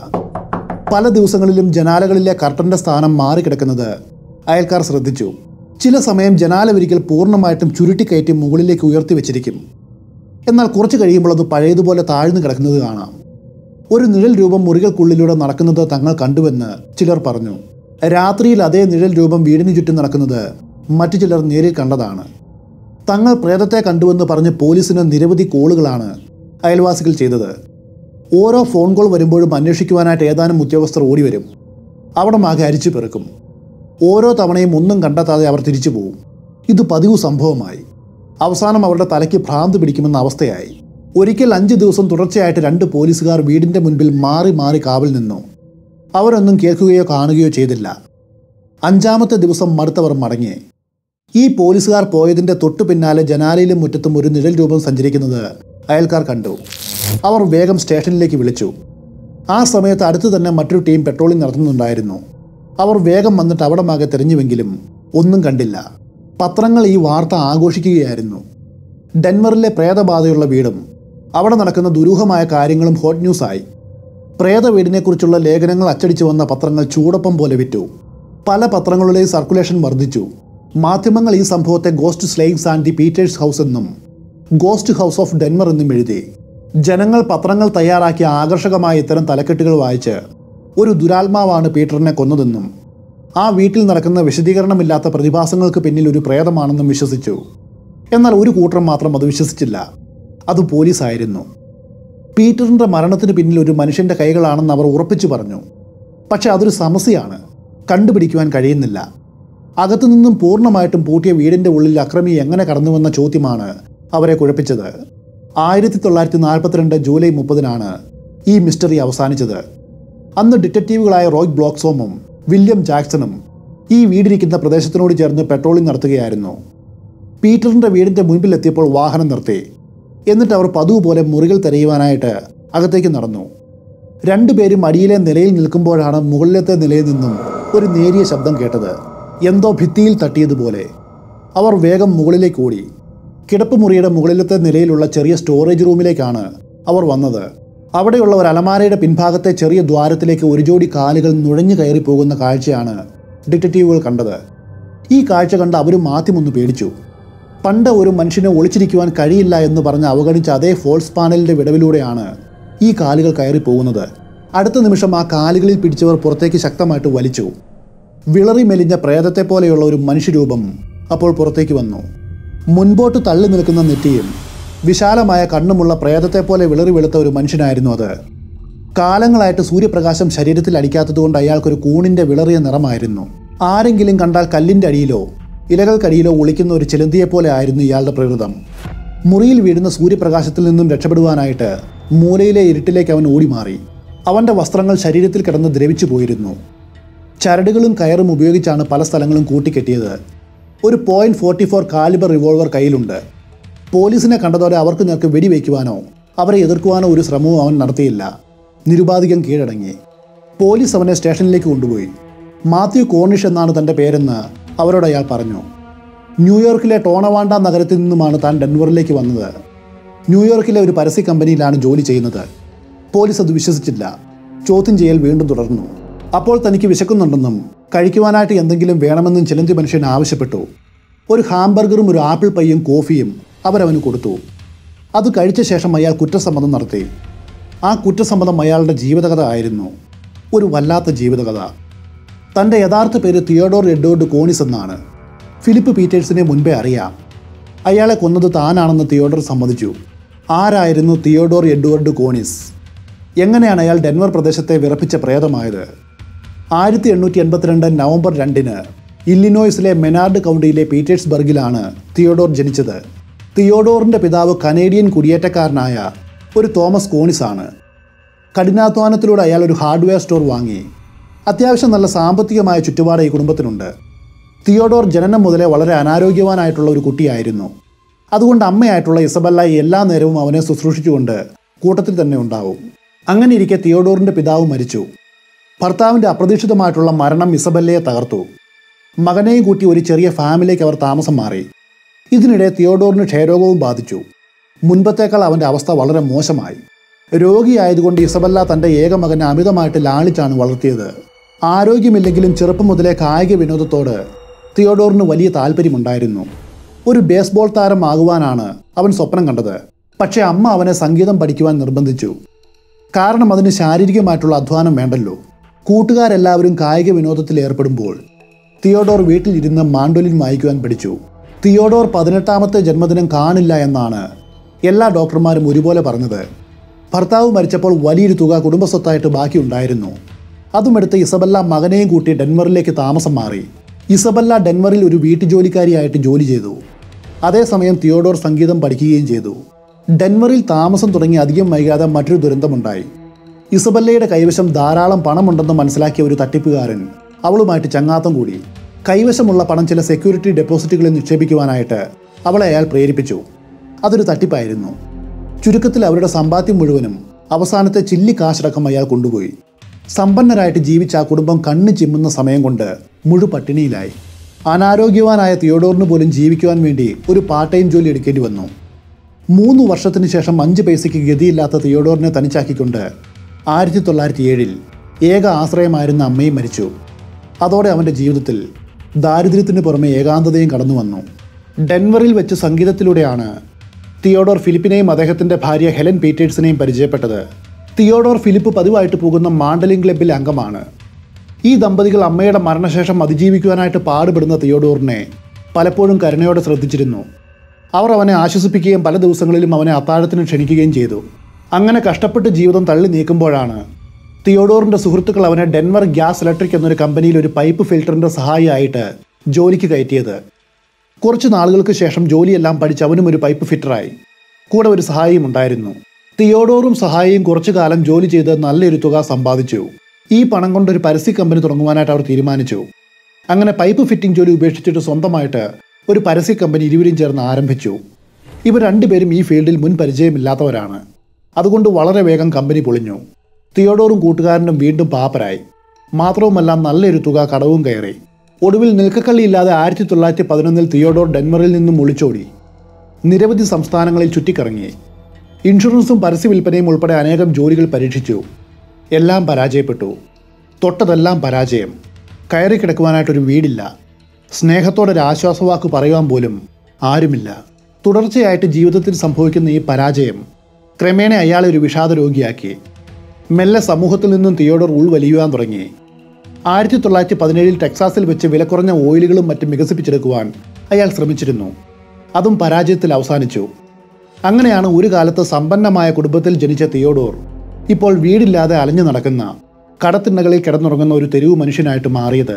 പല ദിവസങ്ങളിലും ജനാലകളിലെ കർട്ടന്റെ സ്ഥാനം മാറിക്കിടക്കുന്നത് അയൽക്കാർ ശ്രദ്ധിച്ചു ചില സമയം ജനാല ഒരിക്കൽ പൂർണ്ണമായിട്ടും ചുരുട്ടിക്കയറ്റി മുകളിലേക്ക് ഉയർത്തി വെച്ചിരിക്കും എന്നാൽ കുറച്ച് കഴിയുമ്പോൾ അത് പഴയതുപോലെ താഴ്ന്നു കിടക്കുന്നത് കാണാം ഒരു നിഴൽ രൂപം മുറികൾക്കുള്ളിലൂടെ നടക്കുന്നത് തങ്ങൾ കണ്ടുവെന്ന് ചിലർ പറഞ്ഞു രാത്രിയിൽ അതേ നിഴൽ രൂപം വീടിന് ചുറ്റും നടക്കുന്നത് മറ്റു ചിലർ നേരിൽ കണ്ടതാണ് തങ്ങൾ പ്രേതത്തെ കണ്ടുവെന്ന് പറഞ്ഞ് പോലീസിന് നിരവധി കോളുകളാണ് അയൽവാസികൾ ചെയ്തത് ഓരോ ഫോൺ കോൾ വരുമ്പോഴും അന്വേഷിക്കുവാനായിട്ട് ഏതാനും ഉദ്യോഗസ്ഥർ ഓടി വരും അവിടെ മാകെ അരിച്ചു പെറുക്കും ഓരോ തവണയും ഒന്നും കണ്ടെത്താതെ അവർ തിരിച്ചു പോകും ഇത് പതിവ് സംഭവമായി അവസാനം അവരുടെ തലയ്ക്ക് ഭ്രാന്ത് പിടിക്കുമെന്ന അവസ്ഥയായി ഒരിക്കൽ അഞ്ച് ദിവസം തുടർച്ചയായിട്ട് രണ്ട് പോലീസുകാർ വീടിൻ്റെ മുൻപിൽ മാറി മാറി കാവൽ നിന്നു അവരൊന്നും കേൾക്കുകയോ കാണുകയോ ചെയ്തില്ല അഞ്ചാമത്തെ ദിവസം മടുത്തവർ മടങ്ങി ഈ പോലീസുകാർ പോയതിൻ്റെ തൊട്ടു പിന്നാലെ ജനാലയിലും മുറ്റത്തും ഒരു നിഴൽ രൂപം സഞ്ചരിക്കുന്നത് അയൽക്കാർ കണ്ടു അവർ വേഗം സ്റ്റേഷനിലേക്ക് വിളിച്ചു ആ സമയത്ത് അടുത്ത് തന്നെ മറ്റൊരു ടീം പെട്രോളിംഗ് നടത്തുന്നുണ്ടായിരുന്നു അവർ വേഗം വന്നിട്ട് അവിടെ മാകെ തിരഞ്ഞുവെങ്കിലും ഒന്നും കണ്ടില്ല പത്രങ്ങൾ ഈ വാർത്ത ആഘോഷിക്കുകയായിരുന്നു ഡെൻവറിലെ പ്രേതബാധയുള്ള വീടും അവിടെ നടക്കുന്ന ദുരൂഹമായ കാര്യങ്ങളും ഹോട്ട് ന്യൂസായി പ്രേത വീടിനെക്കുറിച്ചുള്ള ലേഖനങ്ങൾ അച്ചടിച്ചു വന്ന പത്രങ്ങൾ ചൂടപ്പം പോലെ വിറ്റു പല പത്രങ്ങളുടെയും സർക്കുലേഷൻ വർദ്ധിച്ചു മാധ്യമങ്ങൾ ഈ സംഭവത്തെ ghost slaves and the Peters house എന്നും ഗോസ്റ്റ് ഹൗസ് ഓഫ് ഡെൻവർ എന്നും എഴുതി ജനങ്ങൾ പത്രങ്ങൾ തയ്യാറാക്കിയ ആകർഷകമായ ഇത്തരം തലക്കെട്ടുകൾ വായിച്ച് ഒരു ദുരാത്മാവാണ് പീറ്ററിനെ കൊന്നതെന്നും ആ വീട്ടിൽ നടക്കുന്ന വിശദീകരണമില്ലാത്ത പ്രതിഭാസങ്ങൾക്ക് പിന്നിൽ ഒരു പ്രേതമാണെന്നും വിശ്വസിച്ചു എന്നാൽ ഒരു കൂട്ടർ മാത്രം അത് വിശ്വസിച്ചില്ല അത് പോലീസായിരുന്നു പീറ്ററിന്റെ മരണത്തിന് പിന്നിൽ ഒരു മനുഷ്യന്റെ കൈകളാണെന്ന് അവർ ഉറപ്പിച്ചു പറഞ്ഞു പക്ഷെ അതൊരു സമസ്യയാണ് കണ്ടുപിടിക്കുവാൻ കഴിയുന്നില്ല അകത്തു നിന്നും പൂർണ്ണമായിട്ടും പൂട്ടിയ വീടിന്റെ ഉള്ളിൽ അക്രമി എങ്ങനെ കടന്നുവെന്ന ചോദ്യമാണ് അവരെ കുഴപ്പിച്ചത് ആയിരത്തി തൊള്ളായിരത്തി നാൽപ്പത്തിരണ്ട് ജൂലൈ മുപ്പതിനാണ് ഈ മിസ്റ്ററി അവസാനിച്ചത് അന്ന് ഡിറ്റക്റ്റീവുകളായ റോയ് ബ്ലോക്സോമും വില്യം ജാക്സണും ഈ വീടിരിക്കുന്ന പ്രദേശത്തിനോട് ചേർന്ന് പെട്രോളിംഗ് നടത്തുകയായിരുന്നു പീറ്ററിന്റെ വീടിന്റെ മുൻപിലെത്തിയപ്പോൾ വാഹനം നിർത്തി എന്നിട്ട് അവർ പതിവ് പോലെ മുറികൾ തിരയുവാനായിട്ട് അകത്തേക്ക് നടന്നു രണ്ടുപേരും അടിയിലെ നിലയിൽ നിൽക്കുമ്പോഴാണ് മുകളിലത്തെ നിലയിൽ നിന്നും ഒരു നേരിയ ശബ്ദം കേട്ടത് എന്തോ ഭിത്തിയിൽ തട്ടിയതുപോലെ അവർ വേഗം മുകളിലേക്ക് ഓടി കിടപ്പ് മുറിയുടെ മുകളിലത്തെ നിലയിലുള്ള ചെറിയ സ്റ്റോറേജ് റൂമിലേക്കാണ് അവർ വന്നത് അവിടെയുള്ള ഒരു അലമാരയുടെ പിൻഭാഗത്തെ ചെറിയ ദ്വാരത്തിലേക്ക് ഒരു ജോഡി കാലുകൾ നുഴഞ്ഞു കയറി പോകുന്ന കാഴ്ചയാണ് ഡിറ്റക്റ്റീവുകൾ കണ്ടത് ഈ കാഴ്ച കണ്ട് അവരും ആദ്യം ഒന്ന് പേടിച്ചു പണ്ട് ഒരു മനുഷ്യനെ ഒളിച്ചിരിക്കുവാൻ കഴിയില്ല എന്ന് പറഞ്ഞ് അവഗണിച്ച അതേ ഫോൾസ് പാനലിന്റെ വിടവിലൂടെയാണ് ഈ കാലുകൾ കയറി പോകുന്നത് അടുത്ത നിമിഷം ആ കാലുകളിൽ പിടിച്ചവർ പുറത്തേക്ക് ശക്തമായിട്ട് വലിച്ചു വിളറി മെലിഞ്ഞ പ്രേതത്തെ പോലെയുള്ള ഒരു മനുഷ്യരൂപം അപ്പോൾ പുറത്തേക്ക് വന്നു മുൻപോട്ട് തള്ളി നിൽക്കുന്ന നെറ്റിയും വിശാലമായ കണ്ണുമുള്ള പ്രേതത്തെ പോലെ വിളറി വെളുത്ത ഒരു മനുഷ്യനായിരുന്നു അത് കാലങ്ങളായിട്ട് സൂര്യപ്രകാശം ശരീരത്തിൽ അടിക്കാത്തതുകൊണ്ട് അയാൾക്കൊരു കൂണിന്റെ വിളറിയ നിറമായിരുന്നു ആരെങ്കിലും കണ്ടാൽ കല്ലിന്റെ അടിയിലോ ഇലകൾക്കടിയിലോ ഒളിക്കുന്ന ഒരു ചിലന്തിയെപ്പോലെ ആയിരുന്നു ഇയാളുടെ പ്രകൃതം മുറിയിൽ വീഴുന്ന സൂര്യപ്രകാശത്തിൽ നിന്നും രക്ഷപ്പെടുവാനായിട്ട് മൂലയിലെ ഇരുട്ടിലേക്ക് അവൻ ഓടി മാറി അവൻ്റെ വസ്ത്രങ്ങൾ ശരീരത്തിൽ കിടന്ന് ദ്രവിച്ചു പോയിരുന്നു ചരടുകളും കയറും ഉപയോഗിച്ചാണ് പല സ്ഥലങ്ങളും കൂട്ടിക്കെട്ടിയത് ഒരു point forty four calibre revolver കയ്യിലുണ്ട് പോലീസിനെ കണ്ടതോടെ അവർക്ക് നേർക്ക് വെടിവെക്കുവാനോ അവരെ എതിർക്കുവാനോ ഒരു ശ്രമവും അവൻ നടത്തിയില്ല നിരുപാധികം കീഴടങ്ങി പോലീസ് അവനെ സ്റ്റേഷനിലേക്ക് കൊണ്ടുപോയി മാത്യു കോർണിഷ് എന്നാണ് തൻ്റെ പേരെന്ന് അവരോട് അയാൾ പറഞ്ഞു ന്യൂയോർക്കിലെ ടോണവാണ്ട നഗരത്തിൽ നിന്നുമാണ് താൻ ഡെൻവറിലേക്ക് വന്നത് ന്യൂയോർക്കിലെ ഒരു പരസ്യ കമ്പനിയിലാണ് ജോലി ചെയ്യുന്നത് പോലീസ് അത് വിശ്വസിച്ചില്ല ചോദ്യം ചെയ്യൽ വീണ്ടും തുടർന്നു അപ്പോൾ തനിക്ക് വിശക്കുന്നുണ്ടെന്നും കഴിക്കുവാനായിട്ട് എന്തെങ്കിലും വേണമെന്നും ചിലന്തി മനുഷ്യൻ ആവശ്യപ്പെട്ടു ഒരു ഹാംബർഗറും ഒരു ആപ്പിൾ പൈയും കോഫിയും അവരവന് കൊടുത്തു അത് കഴിച്ച ശേഷം അയാൾ കുറ്റസമ്മതം നടത്തി ആ കുറ്റസമ്മതം അയാളുടെ ജീവിതകഥ ആയിരുന്നു ഒരു വല്ലാത്ത ജീവിതകഥ തൻ്റെ യഥാർത്ഥ പേര് തിയോഡോർ എഡ്വേർഡ് കോണിസ് എന്നാണ് ഫിലിപ്പ് പീറ്റേഴ്സിനെ മുൻപേ അറിയാം അയാളെ കൊന്നത് താനാണെന്ന് തിയോഡോർ സമ്മതിച്ചു ആരായിരുന്നു തിയോഡോർ എഡ്വേർഡ് കോണിസ് എങ്ങനെയാണ് അയാൾ ഡെൻവർ പ്രദേശത്തെ വിറപ്പിച്ച പ്രേതമായത് ആയിരത്തി എണ്ണൂറ്റി എൺപത്തിരണ്ട് നവംബർ രണ്ടിന് ഇല്ലിനോയ്സിലെ മെനാർഡ് കൗണ്ടിയിലെ പീറ്റേഴ്സ്ബർഗിലാണ് തിയോഡോർ ജനിച്ചത് തിയോഡോറിൻ്റെ പിതാവ് കനേഡിയൻ കുടിയേറ്റക്കാരനായ ഒരു തോമസ് കോണിസ് ആണ് കഠിനാധ്വാനത്തിലൂടെ അയാൾ ഒരു ഹാർഡ്വെയർ സ്റ്റോർ വാങ്ങി അത്യാവശ്യം നല്ല സാമ്പത്തികമായ ചുറ്റുപാട് ഈ കുടുംബത്തിനുണ്ട് തിയോഡോർ ജനനം മുതലേ വളരെ അനാരോഗ്യവാനായിട്ടുള്ള ഒരു കുട്ടിയായിരുന്നു അതുകൊണ്ട് അമ്മയായിട്ടുള്ള ഇസബല്ല എല്ലാ നേരവും അവനെ ശുശ്രൂഷിച്ചുകൊണ്ട് കൂട്ടത്തിൽ തന്നെ ഉണ്ടാവും അങ്ങനെ ഇരിക്കെ തിയോഡോറിൻ്റെ പിതാവ് മരിച്ചു ഭർത്താവിൻ്റെ അപ്രതീക്ഷിതമായിട്ടുള്ള മരണം ഇസബല്ലയെ തകർത്തു മകനെയും കൂട്ടി ഒരു ചെറിയ ഫാമിലേക്ക് അവർ താമസം മാറി ഇതിനിടെ തിയോഡോറിന് ക്ഷയരോഗവും ബാധിച്ചു മുൻപത്തേക്കാൾ അവൻ്റെ അവസ്ഥ വളരെ മോശമായി രോഗിയായതുകൊണ്ട് ഇസബല്ല തൻ്റെ ഏക മകനെ അമിതമായിട്ട് ലാളിച്ചാണ് വളർത്തിയത് ആരോഗ്യമില്ലെങ്കിലും ചെറുപ്പം മുതലേ കായിക വിനോദത്തോട് തിയോഡോറിന് വലിയ താല്പര്യമുണ്ടായിരുന്നു ഒരു ബേസ്ബോൾ താരമാകുവാനാണ് അവൻ സ്വപ്നം കണ്ടത് പക്ഷേ അമ്മ അവനെ സംഗീതം പഠിക്കുവാൻ നിർബന്ധിച്ചു കാരണം അതിന് ശാരീരികമായിട്ടുള്ള അധ്വാനം വേണ്ടല്ലോ കൂട്ടുകാരെല്ലാവരും കായിക വിനോദത്തിൽ ഏർപ്പെടുമ്പോൾ തിയോഡോർ വീട്ടിലിരുന്ന് മാണ്ടോലിൻ വായിക്കുവാൻ പഠിച്ചു തിയോഡോർ പതിനെട്ടാമത്തെ ജന്മദിനം കാണില്ല എന്നാണ് എല്ലാ ഡോക്ടർമാരും ഒരുപോലെ പറഞ്ഞത് ഭർത്താവ് മരിച്ചപ്പോൾ വലിയൊരു തുക കുടുംബസ്വത്തായിട്ട് ബാക്കിയുണ്ടായിരുന്നു അതുമെടുത്ത് ഇസബല്ല മകനെയും കൂട്ടി ഡെൻവറിലേക്ക് താമസം മാറി ഇസബല്ല ഡെൻവറിൽ ഒരു വീട്ടുജോലിക്കാരിയായിട്ട് ജോലി ചെയ്തു അതേസമയം തിയോഡോർ സംഗീതം പഠിക്കുകയും ചെയ്തു ഡെൻവറിൽ താമസം തുടങ്ങി അധികം വൈകാതെ മറ്റൊരു ദുരന്തമുണ്ടായി ഇസബല്ലയുടെ കൈവശം ധാരാളം പണമുണ്ടെന്ന് മനസ്സിലാക്കിയ ഒരു തട്ടിപ്പുകാരൻ അവളുമായിട്ട് ചങ്ങാത്തം കൂടി കൈവശമുള്ള പണം ചില സെക്യൂരിറ്റി ഡെപ്പോസിറ്റുകളിൽ നിക്ഷേപിക്കുവാനായിട്ട് അവളെ അയാൾ പ്രേരിപ്പിച്ചു അതൊരു തട്ടിപ്പായിരുന്നു ചുരുക്കത്തിൽ അവരുടെ സമ്പാദ്യം മുഴുവനും അവസാനത്തെ ചില്ലി കാശടക്കം അയാൾ കൊണ്ടുപോയി സമ്പന്നരായിട്ട് ജീവിച്ച ആ കുടുംബം കണ്ണ് ചിമ്മുന്ന സമയം കൊണ്ട് മുഴു പട്ടിണിയിലായി അനാരോഗ്യവാനായ തിയോഡോറിന് പോലും ജീവിക്കുവാൻ വേണ്ടി ഒരു പാർട്ട് ടൈം ജോലി എടുക്കേണ്ടി വന്നു മൂന്ന് വർഷത്തിന് ശേഷം അഞ്ച് പൈസയ്ക്ക് ഗതിയില്ലാത്ത തിയോഡോറിനെ തനിച്ചാക്കിക്കൊണ്ട് ആയിരത്തി തൊള്ളായിരത്തി ഏഴിൽ ഏക ആശ്രയമായിരുന്ന അമ്മയും മരിച്ചു അതോടെ അവൻ്റെ ജീവിതത്തിൽ ദാരിദ്ര്യത്തിന് പുറമെ ഏകാന്തതയും കടന്നു വന്നു ഡെൻവറിൽ വെച്ച് സംഗീതത്തിലൂടെയാണ് തിയോഡോർ ഫിലിപ്പിനെയും അദ്ദേഹത്തിൻ്റെ ഭാര്യ ഹെലൻ പീറ്റേഴ്സിനെയും പരിചയപ്പെട്ടത് തിയോഡോർ ഫിലിപ്പ് പതിവായിട്ട് പോകുന്ന മാണ്ടലിംഗ് ക്ലബിൽ അംഗമാണ് ഈ ദമ്പതികൾ അമ്മയുടെ മരണശേഷം അതിജീവിക്കുവാനായിട്ട് പാടുപെടുന്ന തിയോഡോറിനെ പലപ്പോഴും കരുണയോടെ ശ്രദ്ധിച്ചിരുന്നു അവർ അവനെ ആശ്വസിപ്പിക്കുകയും പല ദിവസങ്ങളിലും അവനെ അത്താഴത്തിന് ക്ഷണിക്കുകയും ചെയ്തു അങ്ങനെ കഷ്ടപ്പെട്ട് ജീവിതം തള്ളി നീക്കുമ്പോഴാണ് തിയോഡോറിൻ്റെ സുഹൃത്തുക്കൾ അവനെ ഡെൻവർ ഗ്യാസ് ഇലക്ട്രിക് എന്നൊരു കമ്പനിയിൽ ഒരു പൈപ്പ് ഫിൽറ്ററിൻ്റെ സഹായിയായിട്ട് ജോലിക്ക് കയറ്റിയത് കുറച്ച് നാളുകൾക്ക് ശേഷം ജോലിയെല്ലാം പഠിച്ച് അവനും ഒരു പൈപ്പ് ഫിറ്ററായി കൂടെ ഒരു സഹായിയും ഉണ്ടായിരുന്നു തിയോഡോറും സഹായിയും കുറച്ചു കാലം ജോലി ചെയ്ത് നല്ലൊരു തുക സമ്പാദിച്ചു ഈ പണം കൊണ്ട് ഒരു പരസ്യ കമ്പനി തുടങ്ങുവാനായിട്ട് അവർ തീരുമാനിച്ചു അങ്ങനെ പൈപ്പ് ഫിറ്റിംഗ് ജോലി ഉപേക്ഷിച്ചിട്ട് സ്വന്തമായിട്ട് ഒരു പരസ്യ കമ്പനി ഇരുവരും ചേർന്ന് ആരംഭിച്ചു ഇവർ രണ്ടുപേരും ഈ ഫീൽഡിൽ മുൻ പരിചയമില്ലാത്തവരാണ് അതുകൊണ്ട് വളരെ വേഗം കമ്പനി പൊളിഞ്ഞു തിയോഡോറും കൂട്ടുകാരനും വീണ്ടും പാപ്പരായി മാത്രവുമല്ല നല്ലൊരു തുക കടവും കയറി ഒടുവിൽ നിൽക്കക്കള്ളിയില്ലാതെ ആയിരത്തി തൊള്ളായിരത്തി പതിനൊന്നിൽ തിയോഡോർ ഡെൻവറിൽ നിന്നും ഒളിച്ചോടി നിരവധി സംസ്ഥാനങ്ങളിൽ ചുറ്റിക്കറങ്ങി ഇൻഷുറൻസും പരസ്യ വിൽപ്പനയും ഉൾപ്പെടെ അനേകം ജോലികൾ പരീക്ഷിച്ചു എല്ലാം പരാജയപ്പെട്ടു തൊട്ടതെല്ലാം പരാജയം കയറി കിടക്കുവാനായിട്ടൊരു വീടില്ല സ്നേഹത്തോടെ ഒരു ആശ്വാസവാക്ക് പറയുവാൻ പോലും ആരുമില്ല തുടർച്ചയായിട്ട് ജീവിതത്തിൽ സംഭവിക്കുന്ന ഈ പരാജയം ക്രമേണ അയാളെ ഒരു വിഷാദ രോഗിയാക്കി മെല്ലെ സമൂഹത്തിൽ നിന്നും തിയോഡോർ ഉൾവലിയുവാൻ തുടങ്ങി ആയിരത്തി തൊള്ളായിരത്തി പതിനേഴിൽ ടെക്സാസിൽ വെച്ച് വിലക്കുറഞ്ഞ ഓയിലുകളും മറ്റും വികസിപ്പിച്ചെടുക്കുവാൻ അയാൾ ശ്രമിച്ചിരുന്നു അതും പരാജയത്തിൽ അവസാനിച്ചു അങ്ങനെയാണ് ഒരു കാലത്ത് സമ്പന്നമായ കുടുംബത്തിൽ ജനിച്ച തിയോഡോർ ഇപ്പോൾ വീടില്ലാതെ അലഞ്ഞു നടക്കുന്ന കടത്തിണ്ണകളിൽ കിടന്നുറങ്ങുന്ന ഒരു തെരുവ് മനുഷ്യനായിട്ട് മാറിയത്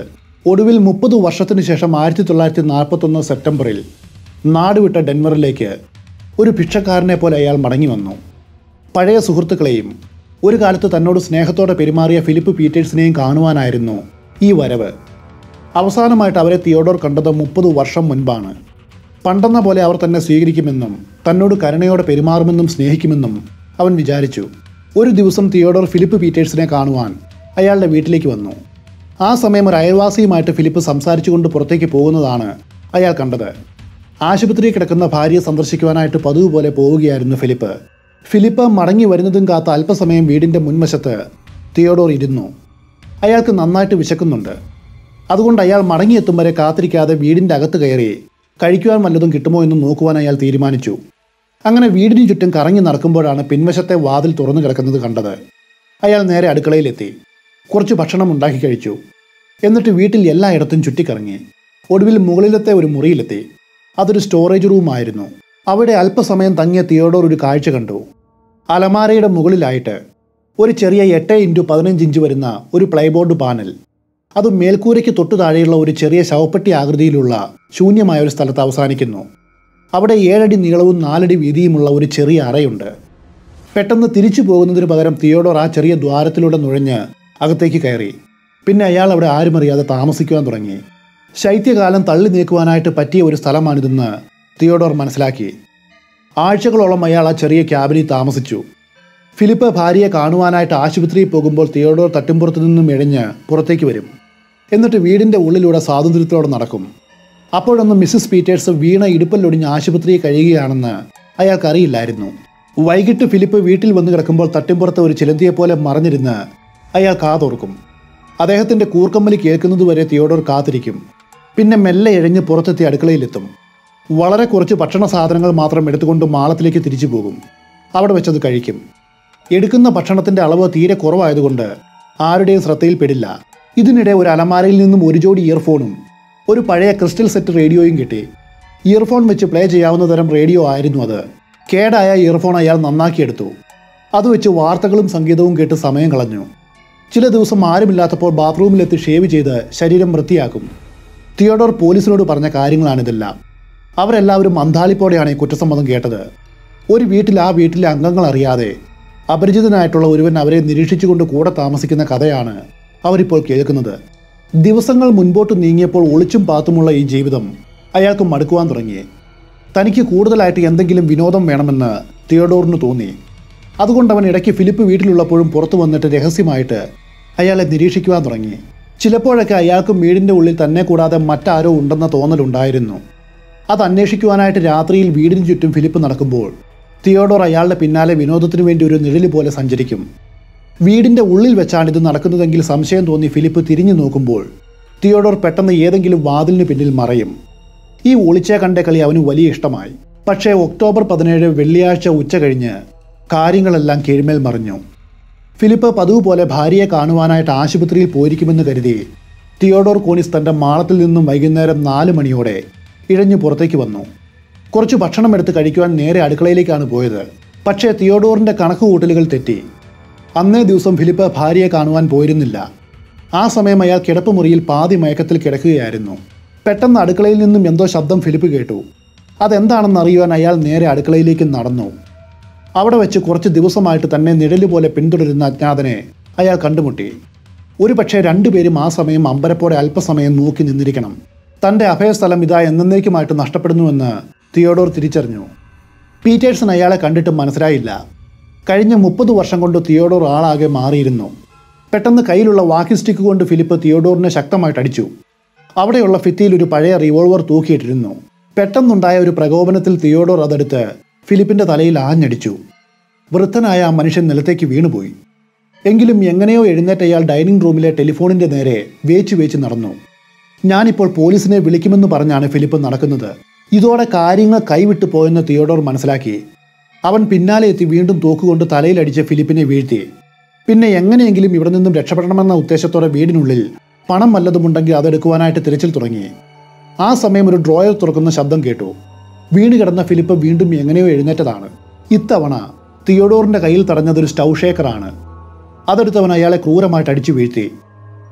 ഒടുവിൽ മുപ്പത് വർഷത്തിന് ശേഷം ആയിരത്തി തൊള്ളായിരത്തി നാൽപ്പത്തൊന്ന് സെപ്റ്റംബറിൽ നാടുവിട്ട ഡെൻവറിലേക്ക് ഒരു ഭിക്ഷക്കാരനെ പോലെ അയാൾ മടങ്ങി വന്നു പഴയ സുഹൃത്തുക്കളെയും ഒരു കാലത്ത് തന്നോട് സ്നേഹത്തോടെ പെരുമാറിയ ഫിലിപ്പ് പീറ്റേഴ്സിനെയും കാണുവാനായിരുന്നു ഈ വരവ് അവസാനമായിട്ട് അവരെ തിയോഡോർ കണ്ടത് മുപ്പത് വർഷം മുൻപാണ് പണ്ടെന്ന പോലെ അവർ തന്നെ സ്വീകരിക്കുമെന്നും തന്നോട് കരുണയോടെ പെരുമാറുമെന്നും സ്നേഹിക്കുമെന്നും അവൻ വിചാരിച്ചു ഒരു ദിവസം തിയോഡോർ ഫിലിപ്പ് പീറ്റേഴ്സിനെ കാണുവാൻ അയാളുടെ വീട്ടിലേക്ക് വന്നു ആ സമയം ഒരു അയൽവാസിയുമായിട്ട് ഫിലിപ്പ് സംസാരിച്ചുകൊണ്ട് പുറത്തേക്ക് പോകുന്നതാണ് അയാൾ കണ്ടത് ആശുപത്രിയിൽ കിടക്കുന്ന ഭാര്യയെ സന്ദർശിക്കുവാനായിട്ട് പതിവ് പോലെ പോവുകയായിരുന്നു ഫിലിപ്പ് ഫിലിപ്പ് മടങ്ങി വരുന്നതും കാത്ത അല്പസമയം വീടിൻ്റെ മുൻവശത്ത് തിയോഡോർ ഇരുന്നു അയാൾക്ക് നന്നായിട്ട് വിശക്കുന്നുണ്ട് അതുകൊണ്ട് അയാൾ മടങ്ങിയെത്തും വരെ കാത്തിരിക്കാതെ വീടിൻ്റെ അകത്ത് കയറി കഴിക്കുവാൻ വല്ലതും കിട്ടുമോ എന്ന് നോക്കുവാൻ അയാൾ തീരുമാനിച്ചു അങ്ങനെ വീടിന് ചുറ്റും കറങ്ങി നടക്കുമ്പോഴാണ് പിൻവശത്തെ വാതിൽ തുറന്നു കിടക്കുന്നത് കണ്ടത് അയാൾ നേരെ അടുക്കളയിലെത്തി കുറച്ച് ഭക്ഷണം ഉണ്ടാക്കി കഴിച്ചു എന്നിട്ട് വീട്ടിൽ എല്ലായിടത്തും ചുറ്റിക്കറങ്ങി ഒടുവിൽ മുകളിലത്തെ ഒരു മുറിയിലെത്തി അതൊരു സ്റ്റോറേജ് റൂമായിരുന്നു അവിടെ അല്പസമയം തങ്ങിയ തിയോഡോർ ഒരു കാഴ്ച കണ്ടു അലമാരയുടെ മുകളിലായിട്ട് ഒരു ചെറിയ എട്ട് ഇൻറ്റു പതിനഞ്ച് ഇഞ്ച് വരുന്ന ഒരു പ്ലൈബോർഡ് പാനൽ അത് മേൽക്കൂരയ്ക്ക് തൊട്ടു താഴെയുള്ള ഒരു ചെറിയ ശവപ്പെട്ടി ആകൃതിയിലുള്ള ശൂന്യമായ ഒരു സ്ഥലത്ത് അവസാനിക്കുന്നു അവിടെ ഏഴടി നീളവും നാലടി വീതിയുമുള്ള ഒരു ചെറിയ അറയുണ്ട് പെട്ടെന്ന് തിരിച്ചു പോകുന്നതിന് പകരം തിയോഡോർ ആ ചെറിയ ദ്വാരത്തിലൂടെ നുഴഞ്ഞ് അകത്തേക്ക് കയറി പിന്നെ അയാൾ അവിടെ ആരും അറിയാതെ താമസിക്കുവാൻ തുടങ്ങി ശൈത്യകാലം തള്ളി നീക്കുവാനായിട്ട് പറ്റിയ ഒരു സ്ഥലമാണിതെന്ന് തിയോഡോർ മനസ്സിലാക്കി ആഴ്ചകളോളം അയാൾ ആ ചെറിയ ക്യാബിനിൽ താമസിച്ചു ഫിലിപ്പ് ഭാര്യയെ കാണുവാനായിട്ട് ആശുപത്രിയിൽ പോകുമ്പോൾ തിയോഡോർ തട്ടുംപുറത്തു നിന്നും എഴിഞ്ഞ് പുറത്തേക്ക് വരും എന്നിട്ട് വീടിൻ്റെ ഉള്ളിലൂടെ സ്വാതന്ത്ര്യത്തോടെ നടക്കും അപ്പോഴൊന്നും മിസ്സിസ് പീറ്റേഴ്സ് വീണ ഇടുപ്പല്ലൊടിഞ്ഞ് ആശുപത്രിയിൽ കഴിയുകയാണെന്ന് അയാൾക്കറിയില്ലായിരുന്നു വൈകിട്ട് ഫിലിപ്പ് വീട്ടിൽ വന്ന് കിടക്കുമ്പോൾ തട്ടിമ്പുറത്ത് ഒരു ചിലന്തിയെപ്പോലെ മറഞ്ഞിരുന്ന് അയാൾ കാതോർക്കും അദ്ദേഹത്തിൻ്റെ കൂർക്കമ്മലി കേൾക്കുന്നതുവരെ തിയോഡോർ കാത്തിരിക്കും പിന്നെ മെല്ലെ എഴഞ്ഞ് പുറത്തെത്തി അടുക്കളയിലെത്തും വളരെ കുറച്ച് ഭക്ഷണ സാധനങ്ങൾ മാത്രം എടുത്തുകൊണ്ട് മാളത്തിലേക്ക് തിരിച്ചു പോകും അവിടെ വെച്ചത് കഴിക്കും എടുക്കുന്ന ഭക്ഷണത്തിൻ്റെ അളവ് തീരെ കുറവായതുകൊണ്ട് ആരുടെയും ശ്രദ്ധയിൽപ്പെടില്ല ഇതിനിടെ ഒരു അലമാരയിൽ നിന്നും ഒരു ജോഡി ഇയർഫോണും ഒരു പഴയ ക്രിസ്റ്റൽ സെറ്റ് റേഡിയോയും കിട്ടി ഇയർഫോൺ വെച്ച് പ്ലേ ചെയ്യാവുന്ന തരം റേഡിയോ ആയിരുന്നു അത് കേടായ ഇയർഫോൺ അയാൾ നന്നാക്കിയെടുത്തു അത് വെച്ച് വാർത്തകളും സംഗീതവും കേട്ട് സമയം കളഞ്ഞു ചില ദിവസം ആരുമില്ലാത്തപ്പോൾ ബാത്റൂമിലെത്തി ഷേവ് ചെയ്ത് ശരീരം വൃത്തിയാക്കും തിയോഡോർ പോലീസിനോട് പറഞ്ഞ കാര്യങ്ങളാണിതെല്ലാം അവരെല്ലാവരും അന്താളിപ്പോടെയാണ് ഈ കുറ്റസമ്മതം കേട്ടത് ഒരു വീട്ടിൽ ആ വീട്ടിലെ അംഗങ്ങൾ അറിയാതെ അപരിചിതനായിട്ടുള്ള ഒരുവൻ അവരെ നിരീക്ഷിച്ചുകൊണ്ട് കൂടെ താമസിക്കുന്ന കഥയാണ് അവരിപ്പോൾ കേൾക്കുന്നത് ദിവസങ്ങൾ മുൻപോട്ട് നീങ്ങിയപ്പോൾ ഒളിച്ചും പാത്തുമുള്ള ഈ ജീവിതം അയാൾക്ക് മടുക്കുവാൻ തുടങ്ങി തനിക്ക് കൂടുതലായിട്ട് എന്തെങ്കിലും വിനോദം വേണമെന്ന് തിയോഡോറിന് തോന്നി അതുകൊണ്ട് അവൻ ഇടയ്ക്ക് ഫിലിപ്പ് വീട്ടിലുള്ളപ്പോഴും പുറത്തു വന്നിട്ട് രഹസ്യമായിട്ട് അയാളെ നിരീക്ഷിക്കുവാൻ തുടങ്ങി ചിലപ്പോഴൊക്കെ അയാൾക്കും വീടിൻ്റെ ഉള്ളിൽ തന്നെ കൂടാതെ മറ്റാരോ ഉണ്ടെന്ന തോന്നലുണ്ടായിരുന്നു അത് അന്വേഷിക്കുവാനായിട്ട് രാത്രിയിൽ വീടിന് ചുറ്റും ഫിലിപ്പ് നടക്കുമ്പോൾ തിയോഡോർ അയാളുടെ പിന്നാലെ വിനോദത്തിനു വേണ്ടി ഒരു നിഴല് പോലെ സഞ്ചരിക്കും വീടിൻ്റെ ഉള്ളിൽ വെച്ചാണ് ഇത് നടക്കുന്നതെങ്കിൽ സംശയം തോന്നി ഫിലിപ്പ് തിരിഞ്ഞു നോക്കുമ്പോൾ തിയോഡോർ പെട്ടെന്ന് ഏതെങ്കിലും വാതിലിന് പിന്നിൽ മറയും ഈ ഒളിച്ചേ കണ്ട കളി അവന് വലിയ ഇഷ്ടമായി പക്ഷേ ഒക്ടോബർ പതിനേഴ് വെള്ളിയാഴ്ച ഉച്ച കഴിഞ്ഞ് കാര്യങ്ങളെല്ലാം കീഴ്മേൽ മറിഞ്ഞു ഫിലിപ്പ് പതിവ് പോലെ ഭാര്യയെ കാണുവാനായിട്ട് ആശുപത്രിയിൽ പോയിരിക്കുമെന്ന് കരുതി തിയോഡോർ കോണിസ് തൻ്റെ മാളത്തിൽ നിന്നും വൈകുന്നേരം നാല് മണിയോടെ ഇഴഞ്ഞു പുറത്തേക്ക് വന്നു കുറച്ച് ഭക്ഷണം എടുത്ത് കഴിക്കുവാൻ നേരെ അടുക്കളയിലേക്കാണ് പോയത് പക്ഷേ തിയോഡോറിൻ്റെ കണക്കുകൂട്ടലുകൾ തെറ്റി അന്നേ ദിവസം ഫിലിപ്പ് ഭാര്യയെ കാണുവാൻ പോയിരുന്നില്ല ആ സമയം അയാൾ കിടപ്പുമുറിയിൽ പാതി മയക്കത്തിൽ കിടക്കുകയായിരുന്നു പെട്ടെന്ന് അടുക്കളയിൽ നിന്നും എന്തോ ശബ്ദം ഫിലിപ്പ് കേട്ടു അതെന്താണെന്ന് അറിയുവാൻ അയാൾ നേരെ അടുക്കളയിലേക്ക് നടന്നു അവിടെ വെച്ച് കുറച്ച് ദിവസമായിട്ട് തന്നെ നിഴല് പോലെ പിന്തുടരുന്ന അജ്ഞാതനെ അയാൾ കണ്ടുമുട്ടി ഒരു പക്ഷേ രണ്ടുപേരും ആ സമയം അമ്പരപ്പോടെ അല്പസമയം നോക്കി നിന്നിരിക്കണം തൻ്റെ അഭയസ്ഥലം ഇതാ എന്നേക്കുമായിട്ട് നഷ്ടപ്പെടുന്നുവെന്ന് തിയോഡോർ തിരിച്ചറിഞ്ഞു പീറ്റേഴ്സൺ അയാളെ കണ്ടിട്ട് മനസ്സിലായില്ല കഴിഞ്ഞ മുപ്പത് വർഷം കൊണ്ട് തിയോഡോർ ആളാകെ മാറിയിരുന്നു പെട്ടെന്ന് കയ്യിലുള്ള വാക്കി സ്റ്റിക്ക് കൊണ്ട് ഫിലിപ്പ് തിയോഡോറിനെ ശക്തമായിട്ട് അടിച്ചു അവിടെയുള്ള ഭിത്തിയിൽ ഒരു പഴയ റിവോൾവർ തൂക്കിയിട്ടിരുന്നു പെട്ടെന്നുണ്ടായ ഒരു പ്രകോപനത്തിൽ തിയോഡോർ അതെടുത്ത് ഫിലിപ്പിന്റെ തലയിൽ ആഞ്ഞടിച്ചു വൃദ്ധനായ ആ മനുഷ്യൻ നിലത്തേക്ക് വീണുപോയി എങ്കിലും എങ്ങനെയോ എഴുന്നേറ്റ് അയാൾ ഡൈനിങ് റൂമിലെ ടെലിഫോണിന്റെ നേരെ വേച്ചു വേച്ച് നടന്നു ഞാനിപ്പോൾ പോലീസിനെ വിളിക്കുമെന്ന് പറഞ്ഞാണ് ഫിലിപ്പ് നടക്കുന്നത് ഇതോടെ കാര്യങ്ങൾ കൈവിട്ടു പോയെന്ന് തിയോഡോർ മനസ്സിലാക്കി അവൻ പിന്നാലെ എത്തി വീണ്ടും തോക്കുകൊണ്ട് തലയിലടിച്ച് ഫിലിപ്പിനെ വീഴ്ത്തി പിന്നെ എങ്ങനെയെങ്കിലും ഇവിടെ നിന്നും രക്ഷപ്പെടണമെന്ന ഉദ്ദേശത്തോടെ വീടിനുള്ളിൽ പണം വല്ലതുമുണ്ടെങ്കിൽ അതെടുക്കുവാനായിട്ട് തിരച്ചിൽ തുടങ്ങി ആ സമയം ഒരു ഡ്രോയർ തുറക്കുന്ന ശബ്ദം കേട്ടു വീണ് കിടന്ന ഫിലിപ്പ് വീണ്ടും എങ്ങനെയോ എഴുന്നേറ്റതാണ് ഇത്തവണ തിയോഡോറിന്റെ കയ്യിൽ തടഞ്ഞതൊരു സ്റ്റൗ ഷേക്കറാണ് അതെടുത്തവൻ അയാളെ ക്രൂരമായിട്ട് അടിച്ചു വീഴ്ത്തി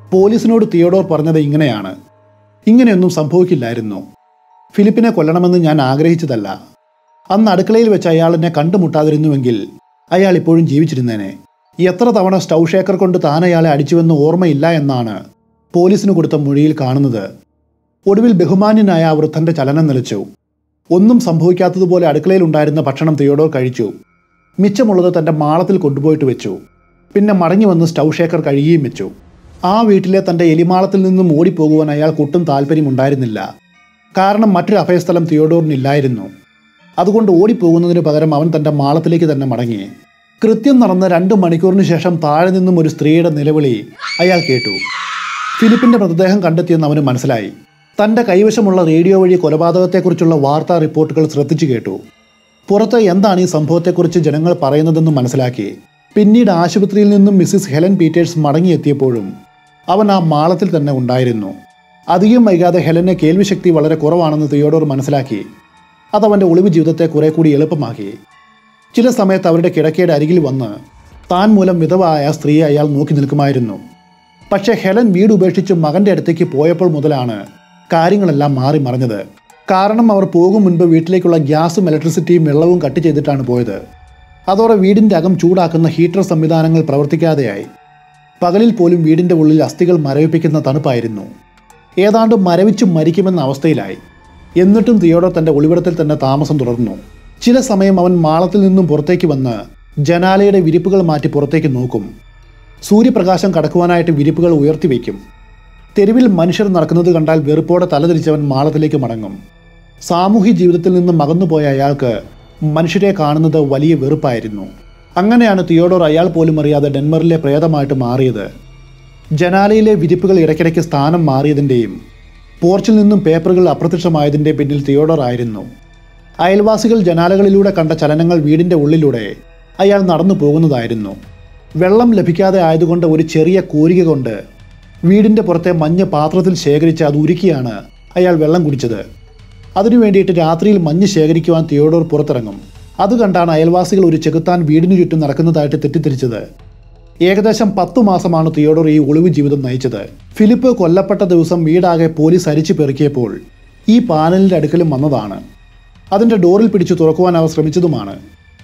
പോലീസിനോട് തിയോഡോർ പറഞ്ഞത് ഇങ്ങനെയാണ് ഇങ്ങനെയൊന്നും സംഭവിക്കില്ലായിരുന്നു ഫിലിപ്പിനെ കൊല്ലണമെന്ന് ഞാൻ ആഗ്രഹിച്ചതല്ല അന്ന് അടുക്കളയിൽ വെച്ച് അയാൾ എന്നെ കണ്ടുമുട്ടാതിരുന്നുവെങ്കിൽ അയാൾ ഇപ്പോഴും ജീവിച്ചിരുന്നേനെ എത്ര തവണ സ്റ്റൗ ഷേക്കർ കൊണ്ട് താൻ അയാളെ അടിച്ചുവെന്ന് ഓർമ്മയില്ല എന്നാണ് പോലീസിന് കൊടുത്ത മൊഴിയിൽ കാണുന്നത് ഒടുവിൽ ബഹുമാന്യനായ ആ വൃദ്ധന്റെ ചലനം നിലച്ചു ഒന്നും സംഭവിക്കാത്തതുപോലെ അടുക്കളയിൽ ഉണ്ടായിരുന്ന ഭക്ഷണം തിയോഡോർ കഴിച്ചു മിച്ചമുള്ളത് തന്റെ മാളത്തിൽ കൊണ്ടുപോയിട്ട് വെച്ചു പിന്നെ മടങ്ങി വന്ന് സ്റ്റൗ ഷേക്കർ കഴുകിയും വെച്ചു ആ വീട്ടിലെ തന്റെ എലിമാളത്തിൽ നിന്നും ഓടിപ്പോകുവാൻ അയാൾക്ക് ഒട്ടും താല്പര്യമുണ്ടായിരുന്നില്ല കാരണം മറ്റൊരു അഭയസ്ഥലം തിയോഡോറിനില്ലായിരുന്നു അതുകൊണ്ട് ഓടിപ്പോകുന്നതിന് പകരം അവൻ തന്റെ മാളത്തിലേക്ക് തന്നെ മടങ്ങി കൃത്യം നടന്ന രണ്ട് മണിക്കൂറിന് ശേഷം താഴെ നിന്നും ഒരു സ്ത്രീയുടെ നിലവിളി അയാൾ കേട്ടു ഫിലിപ്പിന്റെ മൃതദേഹം കണ്ടെത്തിയെന്ന് അവന് മനസ്സിലായി തന്റെ കൈവശമുള്ള റേഡിയോ വഴി കൊലപാതകത്തെക്കുറിച്ചുള്ള വാർത്താ റിപ്പോർട്ടുകൾ ശ്രദ്ധിച്ചു കേട്ടു പുറത്ത് എന്താണ് ഈ സംഭവത്തെക്കുറിച്ച് ജനങ്ങൾ പറയുന്നതെന്ന് മനസ്സിലാക്കി പിന്നീട് ആശുപത്രിയിൽ നിന്നും മിസ്സിസ് ഹെലൻ പീറ്റേഴ്സ് മടങ്ങിയെത്തിയപ്പോഴും അവൻ ആ മാളത്തിൽ തന്നെ ഉണ്ടായിരുന്നു അധികം വൈകാതെ ഹെലന് കേൾവിശക്തി വളരെ കുറവാണെന്ന് തിയോഡോർ മനസ്സിലാക്കി അതവൻ്റെ ഒളിവ് ജീവിതത്തെ കുറെ കൂടി എളുപ്പമാക്കി ചില സമയത്ത് അവരുടെ കിടക്കയുടെ അരികിൽ വന്ന് താൻ മൂലം വിധവായ സ്ത്രീയെ അയാൾ നോക്കി നിൽക്കുമായിരുന്നു പക്ഷേ ഹെലൻ വീട് ഉപേക്ഷിച്ച് മകന്റെ അടുത്തേക്ക് പോയപ്പോൾ മുതലാണ് കാര്യങ്ങളെല്ലാം മാറി മറിഞ്ഞത് കാരണം അവർ പോകും മുൻപ് വീട്ടിലേക്കുള്ള ഗ്യാസും ഇലക്ട്രിസിറ്റിയും വെള്ളവും കട്ട് ചെയ്തിട്ടാണ് പോയത് അതോടെ വീടിൻ്റെ അകം ചൂടാക്കുന്ന ഹീറ്റർ സംവിധാനങ്ങൾ പ്രവർത്തിക്കാതെയായി പകലിൽ പോലും വീടിൻ്റെ ഉള്ളിൽ അസ്ഥികൾ മരവിപ്പിക്കുന്ന തണുപ്പായിരുന്നു ഏതാണ്ട് മരവിച്ച് മരിക്കുമെന്ന അവസ്ഥയിലായി എന്നിട്ടും തിയോഡോ തൻ്റെ ഒളിവിടത്തിൽ തന്നെ താമസം തുടർന്നു ചില സമയം അവൻ മാളത്തിൽ നിന്നും പുറത്തേക്ക് വന്ന് ജനാലയുടെ വിരിപ്പുകൾ മാറ്റി പുറത്തേക്ക് നോക്കും സൂര്യപ്രകാശം കടക്കുവാനായിട്ട് വിരിപ്പുകൾ ഉയർത്തിവെക്കും തെരുവിൽ മനുഷ്യർ നടക്കുന്നത് കണ്ടാൽ വെറുപ്പോടെ തലതിരിച്ചവൻ മാളത്തിലേക്ക് മടങ്ങും സാമൂഹ്യ ജീവിതത്തിൽ നിന്നും അകന്നുപോയ അയാൾക്ക് മനുഷ്യരെ കാണുന്നത് വലിയ വെറുപ്പായിരുന്നു അങ്ങനെയാണ് തിയോഡോർ അയാൾ പോലും അറിയാതെ ഡെൻമറിലെ പ്രേതമായിട്ട് മാറിയത് ജനാലയിലെ വിരിപ്പുകൾ ഇടയ്ക്കിടയ്ക്ക് സ്ഥാനം മാറിയതിൻ്റെയും പോർച്ചിൽ നിന്നും പേപ്പറുകൾ അപ്രത്യക്ഷമായതിൻ്റെ പിന്നിൽ തിയോഡോർ ആയിരുന്നു അയൽവാസികൾ ജനാലകളിലൂടെ കണ്ട ചലനങ്ങൾ വീടിൻ്റെ ഉള്ളിലൂടെ അയാൾ നടന്നു പോകുന്നതായിരുന്നു വെള്ളം ലഭിക്കാതെ ആയതുകൊണ്ട് ഒരു ചെറിയ കോരിക കൊണ്ട് വീടിൻ്റെ പുറത്തെ മഞ്ഞ് പാത്രത്തിൽ ശേഖരിച്ച് അത് ഉരുക്കിയാണ് അയാൾ വെള്ളം കുടിച്ചത് അതിനു വേണ്ടിയിട്ട് രാത്രിയിൽ മഞ്ഞ് ശേഖരിക്കുവാൻ തിയോഡോർ പുറത്തിറങ്ങും അത് കണ്ടാണ് അയൽവാസികൾ ഒരു ചെകുത്താൻ വീടിനു ചുറ്റും നടക്കുന്നതായിട്ട് തെറ്റിദ്ധരിച്ചത് ഏകദേശം പത്തു മാസമാണ് തിയോഡോർ ഈ ഒളിവ് ജീവിതം നയിച്ചത് ഫിലിപ്പ് കൊല്ലപ്പെട്ട ദിവസം വീടാകെ പോലീസ് അരിച്ചു പെറുക്കിയപ്പോൾ ഈ പാനലിൻ്റെ അടുക്കലും വന്നതാണ് അതിൻ്റെ ഡോറിൽ പിടിച്ചു തുറക്കുവാൻ അവർ ശ്രമിച്ചതുമാണ്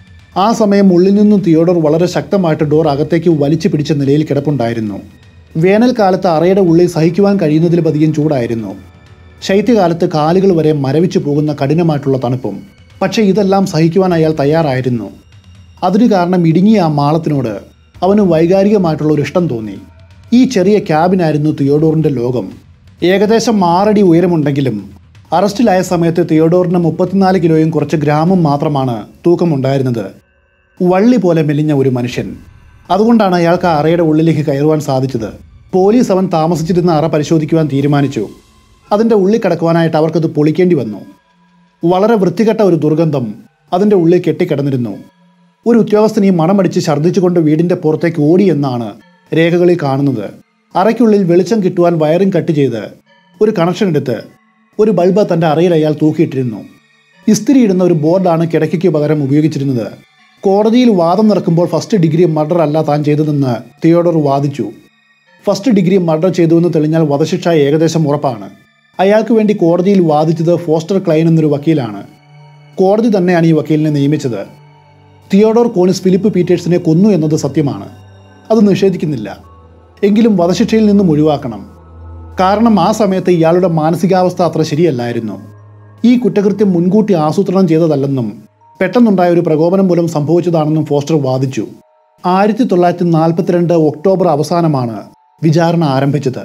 ആ സമയം ഉള്ളിൽ നിന്നും തിയോഡോർ വളരെ ശക്തമായിട്ട് ഡോർ അകത്തേക്ക് വലിച്ചു പിടിച്ച നിലയിൽ കിടപ്പുണ്ടായിരുന്നു വേനൽക്കാലത്ത് അറയുടെ ഉള്ളിൽ സഹിക്കുവാൻ കഴിയുന്നതിലധികം ചൂടായിരുന്നു ശൈത്യകാലത്ത് കാലുകൾ വരെ മരവിച്ചു പോകുന്ന കഠിനമായിട്ടുള്ള തണുപ്പും പക്ഷേ ഇതെല്ലാം സഹിക്കുവാൻ അയാൾ തയ്യാറായിരുന്നു അതിനു കാരണം ഇടുങ്ങിയ ആ മാളത്തിനോട് അവന് വൈകാരികമായിട്ടുള്ള ഒരു ഇഷ്ടം തോന്നി ഈ ചെറിയ ക്യാബിനായിരുന്നു തിയോഡോറിൻ്റെ ലോകം ഏകദേശം ആറടി ഉയരമുണ്ടെങ്കിലും അറസ്റ്റിലായ സമയത്ത് തിയോഡോറിന് മുപ്പത്തിനാല് കിലോയും കുറച്ച് ഗ്രാമും മാത്രമാണ് തൂക്കമുണ്ടായിരുന്നത് വള്ളി പോലെ മെലിഞ്ഞ ഒരു മനുഷ്യൻ അതുകൊണ്ടാണ് അയാൾക്ക് ആ അറയുടെ ഉള്ളിലേക്ക് കയറുവാൻ സാധിച്ചത് പോലീസ് അവൻ താമസിച്ചിരുന്ന അറ പരിശോധിക്കുവാൻ തീരുമാനിച്ചു അതിൻ്റെ ഉള്ളിൽ കിടക്കുവാനായിട്ട് അവർക്കത് പൊളിക്കേണ്ടി വന്നു വളരെ വൃത്തികെട്ട ഒരു ദുർഗന്ധം അതിൻ്റെ ഉള്ളിൽ കെട്ടിക്കിടന്നിരുന്നു ഒരു ഉദ്യോഗസ്ഥൻ ഈ മണമടിച്ച് ഛർദ്ദിച്ചുകൊണ്ട് വീടിൻ്റെ പുറത്തേക്ക് ഓടി എന്നാണ് രേഖകളിൽ കാണുന്നത് അറയ്ക്കുള്ളിൽ വെളിച്ചം കിട്ടുവാൻ വയറിംഗ് കട്ട് ചെയ്ത് ഒരു കണക്ഷൻ എടുത്ത് ഒരു ബൾബ് തൻ്റെ അറയിൽ അയാൾ തൂക്കിയിട്ടിരുന്നു ഇസ്തിരി ഇടുന്ന ഒരു ബോർഡാണ് കിടക്കയ്ക്ക് പകരം ഉപയോഗിച്ചിരുന്നത് കോടതിയിൽ വാദം നടക്കുമ്പോൾ ഫസ്റ്റ് ഡിഗ്രി മർഡർ അല്ല താൻ ചെയ്തതെന്ന് തിയോഡോർ വാദിച്ചു ഫസ്റ്റ് ഡിഗ്രി മർഡർ ചെയ്തുവെന്ന് തെളിഞ്ഞാൽ വധശിക്ഷ ഏകദേശം ഉറപ്പാണ് അയാൾക്ക് വേണ്ടി കോടതിയിൽ വാദിച്ചത് ഫോസ്റ്റർ ക്ലൈൻ എന്നൊരു വക്കീലാണ് കോടതി തന്നെയാണ് ഈ വക്കീലിനെ നിയമിച്ചത് തിയോഡോർ കോണിസ് ഫിലിപ്പ് പീറ്റേഴ്സിനെ കൊന്നു എന്നത് സത്യമാണ് അത് നിഷേധിക്കുന്നില്ല എങ്കിലും വധശിക്ഷയിൽ നിന്നും ഒഴിവാക്കണം കാരണം ആ സമയത്ത് ഇയാളുടെ മാനസികാവസ്ഥ അത്ര ശരിയല്ലായിരുന്നു ഈ കുറ്റകൃത്യം മുൻകൂട്ടി ആസൂത്രണം ചെയ്തതല്ലെന്നും പെട്ടെന്നുണ്ടായ ഒരു പ്രകോപനം മൂലം സംഭവിച്ചതാണെന്നും ഫോസ്റ്റർ വാദിച്ചു ആയിരത്തി തൊള്ളായിരത്തി നാൽപ്പത്തിരണ്ട് ഒക്ടോബർ അവസാനമാണ് വിചാരണ ആരംഭിച്ചത്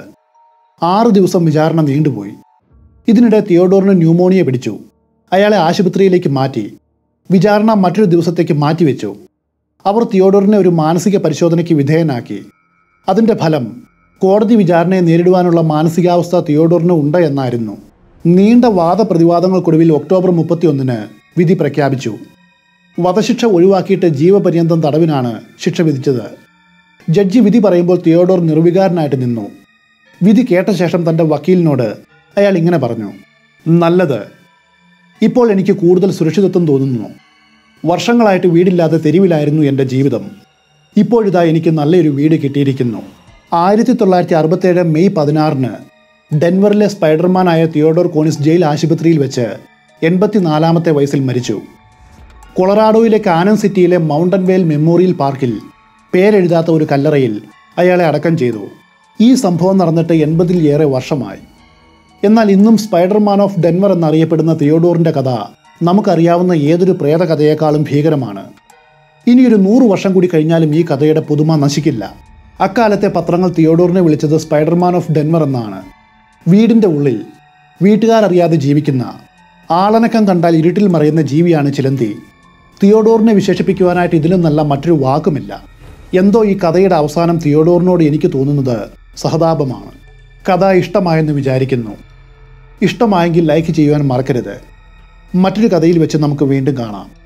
ആറ് ദിവസം വിചാരണ നീണ്ടുപോയി ഇതിനിടെ തിയോഡോറിന് ന്യൂമോണിയ പിടിച്ചു അയാളെ ആശുപത്രിയിലേക്ക് മാറ്റി വിചാരണ മറ്റൊരു ദിവസത്തേക്ക് മാറ്റിവെച്ചു അവർ തിയോഡോറിനെ ഒരു മാനസിക പരിശോധനയ്ക്ക് വിധേയനാക്കി അതിൻ്റെ ഫലം കോടതി വിചാരണയെ നേരിടുവാനുള്ള മാനസികാവസ്ഥ തിയോഡോറിന് ഉണ്ട് എന്നായിരുന്നു നീണ്ട വാദപ്രതിവാദങ്ങൾക്കൊടുവിൽ ഒക്ടോബർ മുപ്പത്തിയൊന്നിന് വിധി പ്രഖ്യാപിച്ചു വധശിക്ഷ ഒഴിവാക്കിയിട്ട് ജീവപര്യന്തം തടവിനാണ് ശിക്ഷ വിധിച്ചത് ജഡ്ജി വിധി പറയുമ്പോൾ തിയോഡോർ നിർവികാരനായിട്ട് നിന്നു വിധി കേട്ട ശേഷം തൻ്റെ വക്കീലിനോട് അയാൾ ഇങ്ങനെ പറഞ്ഞു നല്ലത് ഇപ്പോൾ എനിക്ക് കൂടുതൽ സുരക്ഷിതത്വം തോന്നുന്നു വർഷങ്ങളായിട്ട് വീടില്ലാതെ തെരുവിലായിരുന്നു എൻ്റെ ജീവിതം ഇപ്പോഴിതാ എനിക്ക് നല്ലൊരു വീട് കിട്ടിയിരിക്കുന്നു ആയിരത്തി തൊള്ളായിരത്തി അറുപത്തേഴ് മെയ് പതിനാറിന് ഡെൻവറിലെ സ്പൈഡർമാനായ തിയോഡോർ കോണിസ് ജയിൽ ആശുപത്രിയിൽ വെച്ച് എൺപത്തിനാലാമത്തെ വയസ്സിൽ മരിച്ചു കൊളറാഡോയിലെ കാനൻ സിറ്റിയിലെ മൗണ്ടൻ വെയിൽ മെമ്മോറിയൽ പാർക്കിൽ പേരെഴുതാത്ത ഒരു കല്ലറയിൽ അയാളെ അടക്കം ചെയ്തു ഈ സംഭവം നടന്നിട്ട് എൺപതിൽ ഏറെ വർഷമായി എന്നാൽ ഇന്നും സ്പൈഡർമാൻ ഓഫ് ഡെൻവർ എന്നറിയപ്പെടുന്ന തിയോഡോറിൻ്റെ കഥ നമുക്കറിയാവുന്ന ഏതൊരു പ്രേതകഥയേക്കാളും ഭീകരമാണ് ഇനിയൊരു നൂറ് വർഷം കൂടി കഴിഞ്ഞാലും ഈ കഥയുടെ പുതുമ നശിക്കില്ല അക്കാലത്തെ പത്രങ്ങൾ തിയോഡോറിനെ വിളിച്ചത് സ്പൈഡർമാൻ ഓഫ് ഡെൻവർ എന്നാണ് വീടിൻ്റെ ഉള്ളിൽ വീട്ടുകാരറിയാതെ ജീവിക്കുന്ന ആളനക്കം കണ്ടാൽ ഇരുട്ടിൽ മറയുന്ന ജീവിയാണ് ചിലന്തി തിയോഡോറിനെ വിശേഷിപ്പിക്കുവാനായിട്ട് ഇതിലും നല്ല മറ്റൊരു വാക്കുമില്ല എന്തോ ഈ കഥയുടെ അവസാനം തിയോഡോറിനോട് എനിക്ക് തോന്നുന്നത് സഹതാപമാണ് കഥ ഇഷ്ടമായെന്ന് വിചാരിക്കുന്നു ഇഷ്ടമായെങ്കിൽ ലൈക്ക് ചെയ്യുവാൻ മറക്കരുത് മറ്റൊരു കഥയിൽ വെച്ച് നമുക്ക് വീണ്ടും കാണാം